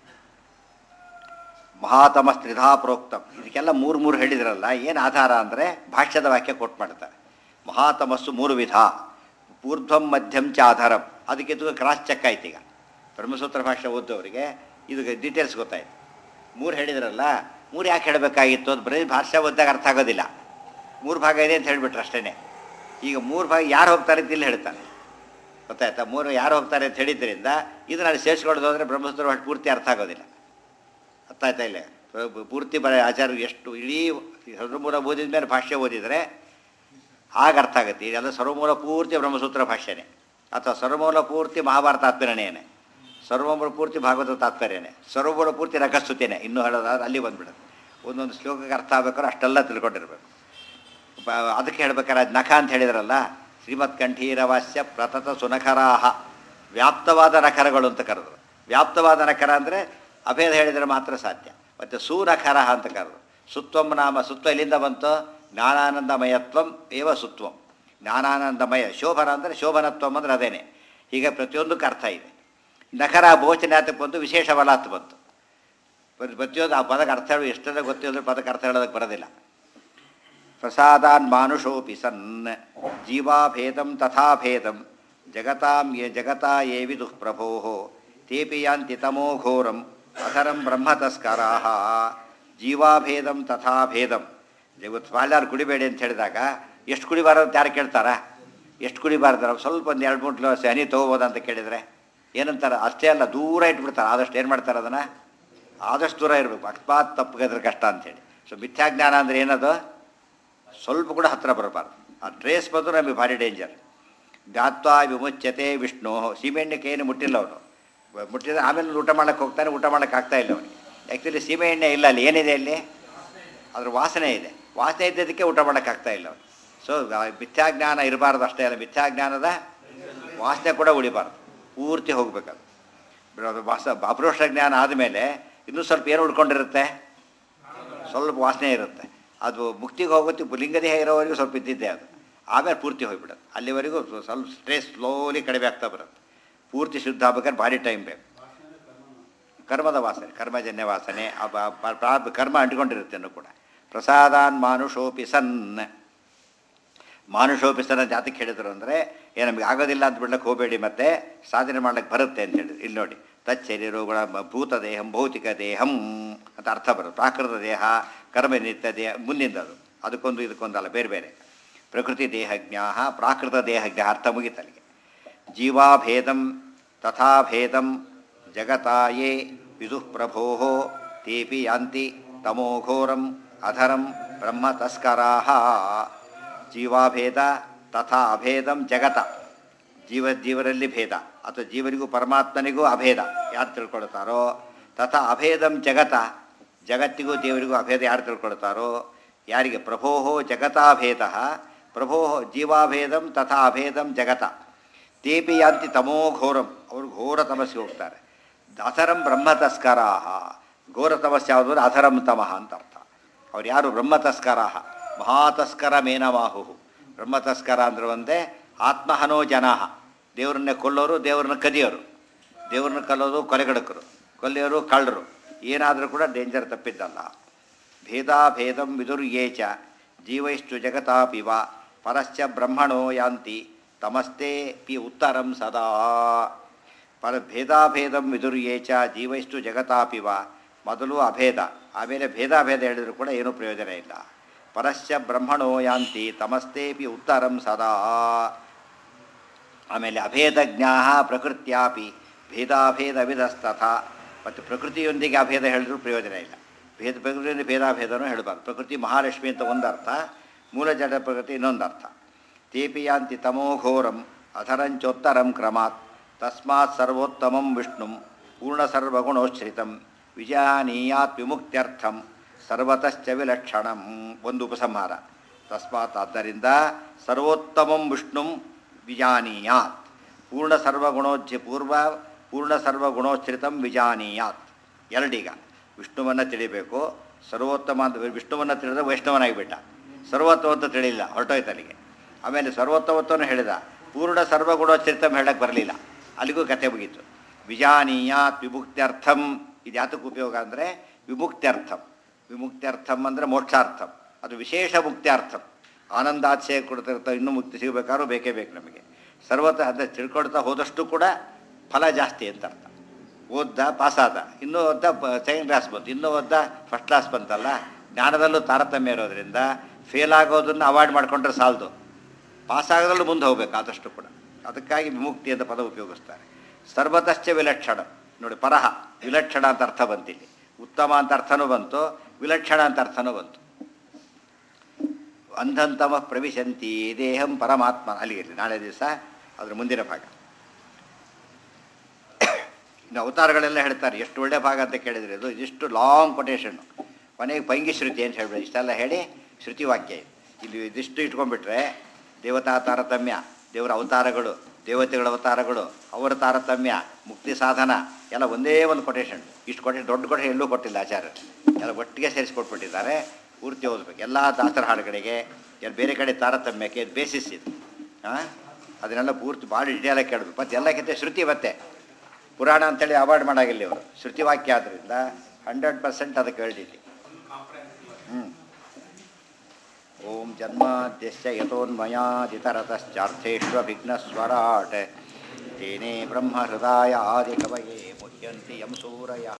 ಮಹಾತಮ ತ್ರಿಧಾ ಪ್ರೋಕ್ತಂ ಇದಕ್ಕೆಲ್ಲ ಮೂರು ಮೂರು ಹೇಳಿದ್ರಲ್ಲ ಏನು ಆಧಾರ ಅಂದರೆ ಭಾಷ್ಯದ ವಾಕ್ಯ ಕೊಟ್ಟು ಮಾಡ್ತಾರೆ ಮಹಾತಮಸ್ಸು ಮೂರು ವಿಧ ಊರ್ಧ್ವಂ ಮಧ್ಯಂ ಚ ಆಧಾರಂ ಅದಕ್ಕೆ ಇದು ಕ್ರಾಸ್ ಚೆಕ್ ಆಯ್ತು ಈಗ ಬ್ರಹ್ಮಸೂತ್ರ ಭಾಷೆ ಓದೋರಿಗೆ ಇದು ಡೀಟೇಲ್ಸ್ ಗೊತ್ತಾಯ್ತು ಮೂರು ಹೇಳಿದ್ರಲ್ಲ ಮೂರು ಯಾಕೆ ಹೇಳಬೇಕಾಗಿತ್ತು ಅದು ಬರೀ ಭಾಷೆ ಓದಿದಾಗ ಅರ್ಥ ಆಗೋದಿಲ್ಲ ಮೂರು ಭಾಗ ಇದೆ ಅಂತ ಹೇಳಿಬಿಟ್ರು ಅಷ್ಟೇ ಈಗ ಮೂರು ಭಾಗ ಯಾರು ಹೋಗ್ತಾರೆ ಅಂತ ಇಲ್ಲಿ ಹೇಳ್ತಾನೆ ಗೊತ್ತಾಯ್ತಾ ಮೂರು ಯಾರು ಹೋಗ್ತಾರೆ ಅಂತ ಹೇಳಿದ್ರಿಂದ ಇದು ನಾನು ಸೇರಿಸ್ಕೊಳ್ಳೋದು ಹೋದರೆ ಬ್ರಹ್ಮಸೂತ್ರ ಭಾಷೆ ಪೂರ್ತಿ ಅರ್ಥ ಆಗೋದಿಲ್ಲ ಅರ್ಥ ಆಯ್ತಾ ಇಲ್ಲ ಪೂ- ಪೂರ್ತಿ ಬರ ಆಚಾರ್ಯ ಎಷ್ಟು ಇಡೀ ಸರ್ವಮೂಲ ಓದಿದ ಮೇಲೆ ಭಾಷ್ಯ ಓದಿದರೆ ಆಗ ಅರ್ಥ ಆಗುತ್ತೆ ಇದೆಲ್ಲ ಸರ್ವಮೂಲ ಪೂರ್ತಿ ಬ್ರಹ್ಮಸೂತ್ರ ಭಾಷ್ಯನೇ ಅಥವಾ ಸರ್ವಮೂಲ ಪೂರ್ತಿ ಮಹಾಭಾರತ ತಾತ್ಪರ್ಯನೇ ಸರ್ವಮೂಲ ಪೂರ್ತಿ ಭಾಗವತ ತಾತ್ಪರ್ಯನೇ ಸರ್ವಮೂಲ ಪೂರ್ತಿ ರಕಸ್ತುತಿನೇ ಇನ್ನೂ ಹೇಳೋದಾದ್ರೆ ಅಲ್ಲಿ ಬಂದ್ಬಿಡುತ್ತೆ ಒಂದೊಂದು ಶ್ಲೋಕಕ್ಕೆ ಅರ್ಥ ಆಗ್ಬೇಕಾದ್ರೆ ಅಷ್ಟೆಲ್ಲ ತಿಳ್ಕೊಂಡಿರ್ಬೇಕು ಬ- ಅದಕ್ಕೆ ಹೇಳ್ಬೇಕಾದ್ರೆ ಅದು ನಖ ಅಂತ ಹೇಳಿದ್ರಲ್ಲ ಶ್ರೀಮತ್ಕಂಠೀರವಾಸ್ಯ ಪ್ರತತ ಸುನಖರಾಹ ವ್ಯಾಪ್ತವಾದ ನಖರಗಳು ಅಂತ ಕರೆದ್ರು ವ್ಯಾಪ್ತವಾದ ನಖರ ಅಂದರೆ ಅಭೇದ ಹೇಳಿದರೆ ಮಾತ್ರ ಸಾಧ್ಯ ಮತ್ತು ಸುನಖರ ಅಂತ ಕರೆದ್ರು ಸುತ್ವಂ ನಾಮ ಸುತ್ವ ಎಲ್ಲಿಂದ ಬಂತು ಜ್ಞಾನಾನಂದಮಯತ್ವಂ ಏವ ಸುತ್ವಂ ಜ್ಞಾನಾನಂದಮಯ ಶೋಭನ ಅಂದರೆ ಶೋಭನತ್ವಂ ಅಂದರೆ ಅದೇನೆ ಹೀಗೆ ಪ್ರತಿಯೊಂದಕ್ಕೆ ಅರ್ಥ ಇದೆ ನಖರ ಬೋಚನೆ ಆತಕ್ಕೆ ಬಂತು ವಿಶೇಷ ಬಲ ಅಂತ ಬಂತು ಪ್ರತಿ- ಪ್ರತಿಯೊಂದು ಆ ಪದಕ್ಕೆ ಅರ್ಥ ಹೇಳಿ ಎಷ್ಟೆಲ್ಲ ಗೊತ್ತಿದ್ರೆ ಪದಕ್ಕೆ ಅರ್ಥ ಹೇಳೋದಕ್ಕೆ ಬರೋದಿಲ್ಲ ಪ್ರಸಾದಾನ್ ಮಾನುಷೋಪಿ ಸನ್ ಜೀವಾಭೇದಂ ತಥಾಭೇದಂ ಜಗತಾಂ ಯೇ ಜಗತಾ ಯೇ ವಿದುಃ ಪ್ರಭೋ ತೇಪಿ ಯಾಂತಿ ತಮೋ ಘೋರಂ ಅಧರಂ ಬ್ರಹ್ಮತಸ್ಕರಾ ಜೀವಾಭೇದಂ ತಥಾಭೇದಂ ಇವತ್ತು ಬಾಲ್ಯಾರು ಕುಡಿಬೇಡಿ ಅಂತ ಹೇಳಿದಾಗ ಎಷ್ಟು ಕುಡಿಬಾರ್ದು ಅಂತ ಯಾರು ಕೇಳ್ತಾರಾ ಎಷ್ಟು ಕುಡಿಬಾರ್ದು ಸ್ವಲ್ಪ ಒಂದು ಎರಡು ಮೂರು ಗ್ಲಾಸ್ ಹನಿ ತೊಗೋಬೋದ ಅಂತ ಕೇಳಿದರೆ ಏನಂತಾರೆ ಅಷ್ಟೇ ಅಲ್ಲ ದೂರ ಇಟ್ಬಿಡ್ತಾರೆ ಆದಷ್ಟು ಏನು ಮಾಡ್ತಾರೆ ಅದನ್ನು ಆದಷ್ಟು ದೂರ ಇರಬೇಕು ಅಕಸ್ಮಾತ್ ತಪ್ಪುಗದ್ರೆ ಕಷ್ಟ ಅಂತೇಳಿ ಸೊ ಮಿಥ್ಯಾಜ್ಞಾನ ಅಂದರೆ ಏನದು ಸ್ವಲ್ಪ ಕೂಡ ಹತ್ತಿರ ಬರಬಾರ್ದು ಆ ಟ್ರೇಸ್ ಬಂದು ನಮಗೆ ಭಾರಿ ಡೇಂಜರ್ ಗಾತ್ವಾ ವಿಮುಚ್ಯತೆ ವಿಷ್ಣು ಸೀಮೆಎಣ್ಣೆಗೆ ಏನು ಮುಟ್ಟಿಲ್ಲ ಅವನು ಮುಟ್ಟಿದ್ರೆ ಆಮೇಲೆ ಊಟ ಮಾಡಕ್ಕೆ ಹೋಗ್ತಾನೆ ಊಟ ಮಾಡಕ್ಕೆ ಆಗ್ತಾ ಇಲ್ಲ ಅವನಿಗೆ ಆ್ಯಕ್ಚುಲಿ ಸೀಮೆಎಣ್ಣೆ ಇಲ್ಲ ಅಲ್ಲಿ ಏನಿದೆ ಅಲ್ಲಿ ಅದ್ರ ವಾಸನೆ ಇದೆ ವಾಸನೆ ಇದ್ದದಕ್ಕೆ ಊಟ ಮಾಡಕ್ಕೆ ಆಗ್ತಾ ಇಲ್ಲ ಅವನು ಸೊ ಮಿಥ್ಯಾಜ್ಞಾನ ಇರಬಾರ್ದು ಅಷ್ಟೇ ಅಲ್ಲ ಮಿಥ್ಯಾಜ್ಞಾನದ ವಾಸನೆ ಕೂಡ ಉಳಿಬಾರ್ದು ಪೂರ್ತಿ ಹೋಗ್ಬೇಕದು ಅದು ವಾಸ ಅಪರೋಕ್ಷ ಜ್ಞಾನ ಆದಮೇಲೆ ಇನ್ನೂ ಸ್ವಲ್ಪ ಏನು ಉಳ್ಕೊಂಡಿರುತ್ತೆ ಸ್ವಲ್ಪ ವಾಸನೆ ಇರುತ್ತೆ ಅದು ಮುಕ್ತಿಗೆ ಹೋಗುತ್ತೆ ಲಿಂಗದೇಹ ಇರೋವರೆಗೂ ಸ್ವಲ್ಪ ಇದ್ದಿದ್ದೆ ಅದು ಆಮೇಲೆ ಪೂರ್ತಿ ಹೋಗ್ಬಿಡುತ್ತೆ ಅಲ್ಲಿವರೆಗೂ ಸ್ವ- ಸ್ವಲ್ಪ ಸ್ಟ್ರೆಸ್ ಸ್ಲೋಲಿ ಕಡಿಮೆ ಆಗ್ತಾ ಬರುತ್ತೆ ಪೂರ್ತಿ ಶುದ್ಧ ಆಗ್ಬೇಕಾದ್ರೆ ಭಾರಿ ಟೈಮ್ ಬೇಕು ಕರ್ಮದ ವಾಸನೆ ಕರ್ಮಜನ್ಯ ವಾಸನೆ ಆ ಬ- ಪ- ಪ್ರಾ- ಕರ್ಮ ಅಂಟಿಕೊಂಡಿರುತ್ತೆ ಅನ್ನೂ ಕೂಡ ಪ್ರಸಾದಾನ್ ಮಾನುಷೋಪಿ ಸನ್ ಮಾನುಷೋಪಿ ಸನ್ ಅಂತ ಜಾತಕ್ಕೆ ಹೇಳಿದ್ರು ಅಂದರೆ ಏನು ನಮಗೆ ಆಗೋದಿಲ್ಲ ಅಂತ ಬಿಡ್ಲಕ್ಕೆ ಹೋಗಬೇಡಿ ಮತ್ತೆ ಸಾಧನೆ ಮಾಡ್ಲಿಕ್ಕೆ ಬರುತ್ತೆ ಅಂತ ಹೇಳಿದ್ರು ಇಲ್ಲಿ ನೋಡಿ ತಚ್ಚರಿರೋಗಳ ಭೂತ ದೇಹಂ ಭೌತಿಕ ದೇಹಂ ಅಂತ ಅರ್ಥ ಬರುತ್ತೆ ಪ್ರಾಕೃತ ದೇಹ ಕರ್ಮ ನಿತ್ಯ ದೇಹ ಮುಂದಿಂದದು ಅದಕ್ಕೊಂದು ಇದಕ್ಕೊಂದಲ್ಲ ಬೇರೆ ಬೇರೆ ಪ್ರಕೃತಿ ದೇಹಜ್ಞ ಪ್ರಾಕೃತ ದೇಹಜ್ಞ ಅರ್ಥ ಮುಗಿತಲ್ಲಿಗೆ ಜೀವಾಭೇದಂ ತಥಾಭೇದಂ ಜಗತಾಯೇ ವಿದುಃ ಪ್ರಭೋ ತೇಪಿ ಯಾಂತಿ ತಮೋಘೋರಂ ಅಧರಂ ಬ್ರಹ್ಮ ತಸ್ಕರಾ ಜೀವಾಭೇದ ತಥಾ ಅಭೇದಂ ಜಗತ ಜೀವ ಜೀವರಲ್ಲಿ ಭೇದ ಅಥವಾ ಜೀವನಿಗೂ ಪರಮಾತ್ಮನಿಗೂ ಅಭೇದ ಯಾರು ತಿಳ್ಕೊಳ್ತಾರೋ ತಥಾ ಅಭೇದಂ ಜಗತ ಜಗತ್ತಿಗೂ ದೇವರಿಗೂ ಅಭೇದ ಯಾರು ತಿಳ್ಕೊಳ್ತಾರೋ ಯಾರಿಗೆ ಪ್ರಭೋ ಜಗತಾಭೇದ ಪ್ರಭೋ ಜೀವಾಭೇದಂ ತಥಾ ಅಭೇದಂ ಜಗತ ತೇಪಿ ಯಾಂತಿ ತಮೋ ಘೋರಂ ಅವರು ಘೋರ ತಮಸ್ಸಿಗೆ ಹೋಗ್ತಾರೆ ಅಧರಂ ಬ್ರಹ್ಮ ತಸ್ಕರಾಹ ಘೋರ ತಮಸ್ಸೆ ಯಾವುದು ಅಂದರೆ ಅಧರಂ ತಮಃ ಅಂತ ಅರ್ಥ ಅವ್ರು ಯಾರು ಬ್ರಹ್ಮ ತಸ್ಕರಾಹ ಮಹಾತಸ್ಕರ ಮೇನವಾಹು ಬ್ರಹ್ಮ ತಸ್ಕರ ಅಂದ್ರೆ ಒಂದೇ ಆತ್ಮಹನೋ ಜನಾಹ ದೇವರನ್ನೇ ಕೊಲ್ಲೋರು ದೇವರನ್ನ ಕದಿಯೋರು ದೇವ್ರನ್ನ ಕಲ್ಲೋದು ಕೊಲೆಗಡಕರು ಕೊಲ್ಲಿಯೋರು ಕಳ್ಳರು ಏನಾದರೂ ಕೂಡ ಡೇಂಜರ್ ತಪ್ಪಿದ್ದಲ್ಲ ಭೇದಾಭೇದಂ ವಿದುರ್ಯೇಚ ಜೀವೈಶ್ಚು ಜಗತಾಪಿವ ಪರಶ್ಚ ಬ್ರಹ್ಮಣೋ ಯಾಂತಿ ತಮಸ್ತೆ ಪಿ ಉತ್ತರಂ ಸದಾ ಪರ ಭೇದಾಭೇದಂ ವಿದುರ್ಯೇಚ ಜೀವೈಷ್ಟು ಜಗತಾಪಿವ ಮೊದಲು ಅಭೇದ ಆಮೇಲೆ ಭೇದಾಭೇದ ಹೇಳಿದ್ರು ಕೂಡ ಏನೂ ಪ್ರಯೋಜನ ಇಲ್ಲ ಪರಶ್ಚ ಬ್ರಹ್ಮಣೋ ಯಾಂತಿ ತಮಸ್ತೇಪಿ ಉತ್ತರಂ ಸದಾ ಆಮೇಲೆ ಅಭೇದಜ್ಞಾ ಪ್ರಕೃತ್ಯಾಪಿ ಭೇದಾಭೇದ ವಿಧಸ್ತಥ ಮತ್ತು ಪ್ರಕೃತಿಯೊಂದಿಗೆ ಅಭೇದ ಹೇಳಿದ್ರೂ ಪ್ರಯೋಜನ ಇಲ್ಲ ಭೇದ ಪ್ರಕೃತಿಯೊಂದಿಗೆ ಭೇದಾಭೇದನೂ ಹೇಳಬಾರ್ದು ಪ್ರಕೃತಿ ಮಹಾಲಕ್ಷ್ಮಿ ಅಂತ ಒಂದು ಅರ್ಥ ಮೂಲ ಜಡ ಪ್ರಕೃತಿ ಇನ್ನೊಂದು ಅರ್ಥ ತೇಪಿ ಯಾಂತಿ ತಮೋಘೋರಂ ಅಧರಂಚೋತ್ತರಂ ಕ್ರಮಾತ್ ತಸ್ಮಾತ್ ಸರ್ವೋತ್ತಮಂ ವಿಷ್ಣುಂ ಪೂರ್ಣ ಸರ್ವಗುಣೋಶ್ರಿತಂ ವಿಜಾನೀಯಾತ್ ವಿಮುಕ್ತ್ಯರ್ಥಂ ಸರ್ವತಶ್ಚ ವಿಲಕ್ಷಣಂ ಒಂದು ಉಪಸಂಹಾರ ತಸ್ಮಾತ್ ಆದ್ದರಿಂದ ಸರ್ವೋತ್ತಮಂ ವಿಷ್ಣುಂ ವಿಜಾನೀಯಾತ್ ಪೂರ್ಣ ಸರ್ವಗುಣೋಜ್ಜ ಪೂರ್ವ ಪೂರ್ಣ ಸರ್ವಗುಣೋಚ್ಛ್ರಿತಂ ವಿಜಾನೀಯಾತ್ ಎರಡೀಗ ವಿಷ್ಣುವನ್ನು ತಿಳಿಬೇಕು ಸರ್ವೋತ್ತಮ ಅಂತ ವಿಷ್ಣುವನ್ನು ತಿಳಿದ್ರೆ ವೈಷ್ಣವನಾಗಿಬಿಟ್ಟ ಸರ್ವೋತ್ತಮ ಅಂತ ತಿಳಿಲ್ಲ ಹೊರಟೋಯ್ತು ಅಲ್ಲಿಗೆ ಆಮೇಲೆ ಸರ್ವೋತ್ತಮತ್ವವನ್ನು ಹೇಳಿದ ಪೂರ್ಣ ಸರ್ವಗುಣೋಚ್ಛ್ರಿತಂ ಹೇಳಕ್ಕೆ ಬರಲಿಲ್ಲ ಅಲ್ಲಿಗೂ ಕತೆ ಮುಗೀತು ವಿಜಾನೀಯಾತ್ ವಿಮುಕ್ತ್ಯರ್ಥಂ ಇದು ಯಾತಕ್ಕೆ ಉಪಯೋಗ ಅಂದರೆ ವಿಮುಕ್ತ್ಯರ್ಥಂ ವಿಮುಕ್ತ್ಯರ್ಥಂ ಅಂದರೆ ಮೋಕ್ಷಾರ್ಥಂ ಅದು ವಿಶೇಷ ಮುಕ್ತ್ಯಾರ್ಥಂ ಆನಂದಾಚೆ ಕೊಡ್ತಿರ್ತ ಇನ್ನೂ ಮುಕ್ತಿ ಸಿಗಬೇಕಾದ್ರೂ ಬೇಕೇ ಬೇಕು ನಮಗೆ ಸರ್ವತ ಅಂದರೆ ತಿಳ್ಕೊಳ್ತಾ ಹೋದಷ್ಟು ಕೂಡ ಫಲ ಜಾಸ್ತಿ ಅಂತ ಅರ್ಥ ಓದ್ದ ಪಾಸಾದ ಇನ್ನೂ ಓದ್ದ ಸೆಕೆಂಡ್ ಕ್ಲಾಸ್ ಬಂತು ಇನ್ನೂ ಓದ್ದ ಫಸ್ಟ್ ಕ್ಲಾಸ್ ಬಂತಲ್ಲ ಜ್ಞಾನದಲ್ಲೂ ತಾರತಮ್ಯ ಇರೋದ್ರಿಂದ ಫೇಲ್ ಆಗೋದನ್ನು ಅವಾಯ್ಡ್ ಮಾಡಿಕೊಂಡ್ರೆ ಸಾಲದು ಪಾಸ್ ಆಗೋದ್ರಲ್ಲೂ ಮುಂದೆ ಹೋಗ್ಬೇಕು ಆದಷ್ಟು ಕೂಡ ಅದಕ್ಕಾಗಿ ವಿಮುಕ್ತಿ ಅಂತ ಪದ ಉಪಯೋಗಿಸ್ತಾರೆ ಸರ್ವತಶ್ಚ ವಿಲಕ್ಷಣ ನೋಡಿ ಪರಹ ವಿಲಕ್ಷಣ ಅಂತ ಅರ್ಥ ಬಂತಿಲ್ಲಿ ಉತ್ತಮ ಅಂತ ಅರ್ಥನೂ ಬಂತು ವಿಲಕ್ಷಣ ಅಂತ ಅರ್ಥನೂ ಬಂತು ಅಂಧಂತಮ ಪ್ರವಿಶಂತಿ ದೇಹಂ ಪರಮಾತ್ಮ ಅಲ್ಲಿಗೆ ನಾಳೆ ದಿವಸ ಅದರ ಮುಂದಿನ ಭಾಗ ಇನ್ನು ಅವತಾರಗಳೆಲ್ಲ ಹೇಳ್ತಾರೆ ಎಷ್ಟು ಒಳ್ಳೆ ಭಾಗ ಅಂತ ಕೇಳಿದ್ರೆ ಇದು ಇದಿಷ್ಟು ಲಾಂಗ್ ಕೊಟೇಶನ್ ಕೊನೆಗೆ ಪೈಂಗಿ ಶ್ರುತಿ ಅಂತ ಹೇಳ್ಬಿಡಿ ಇಷ್ಟೆಲ್ಲ ಹೇಳಿ ಶ್ರುತಿ ವಾಕ್ಯ ಇದು ಇಲ್ಲಿ ಇದಿಷ್ಟು ಇಟ್ಕೊಂಡ್ಬಿಟ್ರೆ ದೇವತಾ ತಾರತಮ್ಯ ದೇವರ ಅವತಾರಗಳು ದೇವತೆಗಳ ಅವತಾರಗಳು ಅವರ ತಾರತಮ್ಯ ಮುಕ್ತಿ ಸಾಧನ ಎಲ್ಲ ಒಂದೇ ಒಂದು ಕೊಟೇಶನ್ ಇಷ್ಟು ಕೊಟೇಶನ್ ದೊಡ್ಡ ಕೊಟೇಶನ್ ಎಲ್ಲೂ ಕೊಟ್ಟಿಲ್ಲ ಆಚಾರ್ಯರು ಎಲ್ಲ ಒಟ್ಟಿಗೆ ಸೇರಿಸ್ಕೊಟ್ಬಿಟ್ಟಿದ್ದಾರೆ ಪೂರ್ತಿ ಓದಬೇಕು ಎಲ್ಲ ದಾಸರ ಹಾಡುಗಳಿಗೆ ಎಲ್ಲ ಬೇರೆ ಕಡೆ ತಾರತಮ್ಯಕ್ಕೆ ಬೇಸಿಸ್ ಇದು ಹಾಂ ಅದನ್ನೆಲ್ಲ ಪೂರ್ತಿ ಭಾಳ ಡಿಟೇಲಾಗಿ ಕೇಳಬೇಕು ಮತ್ತು ಎಲ್ಲಕ್ಕಿಂತ ಶ್ರುತಿ ಮತ್ತೆ ಪುರಾಣ ಅಂತೇಳಿ ಅವಾಯ್ಡ್ ಮಾಡಾಗಿಲ್ಲ ಇವರು ಶ್ರುತಿ ವಾಕ್ಯ ಆದ್ದರಿಂದ ಹಂಡ್ರೆಡ್ ಪರ್ಸೆಂಟ್ ಅದಕ್ಕೆ ಹೇಳಿದ್ವಿ ಹ್ಞೂ ಓಂ ಜನ್ಮಾದ್ಯಶ್ಚ ಯಥೋನ್ಮಯಾದಿತರತಶ್ಚಾರ್ಥೇಷ್ವಭಿಘ್ನಸ್ವರಾಟ್ ತೇನೇ ಬ್ರಹ್ಮ ಹೃದಯ ಆದಿಕವಯೇ ಮುಹ್ಯಂತಿ ಯಂ ಸೂರಯ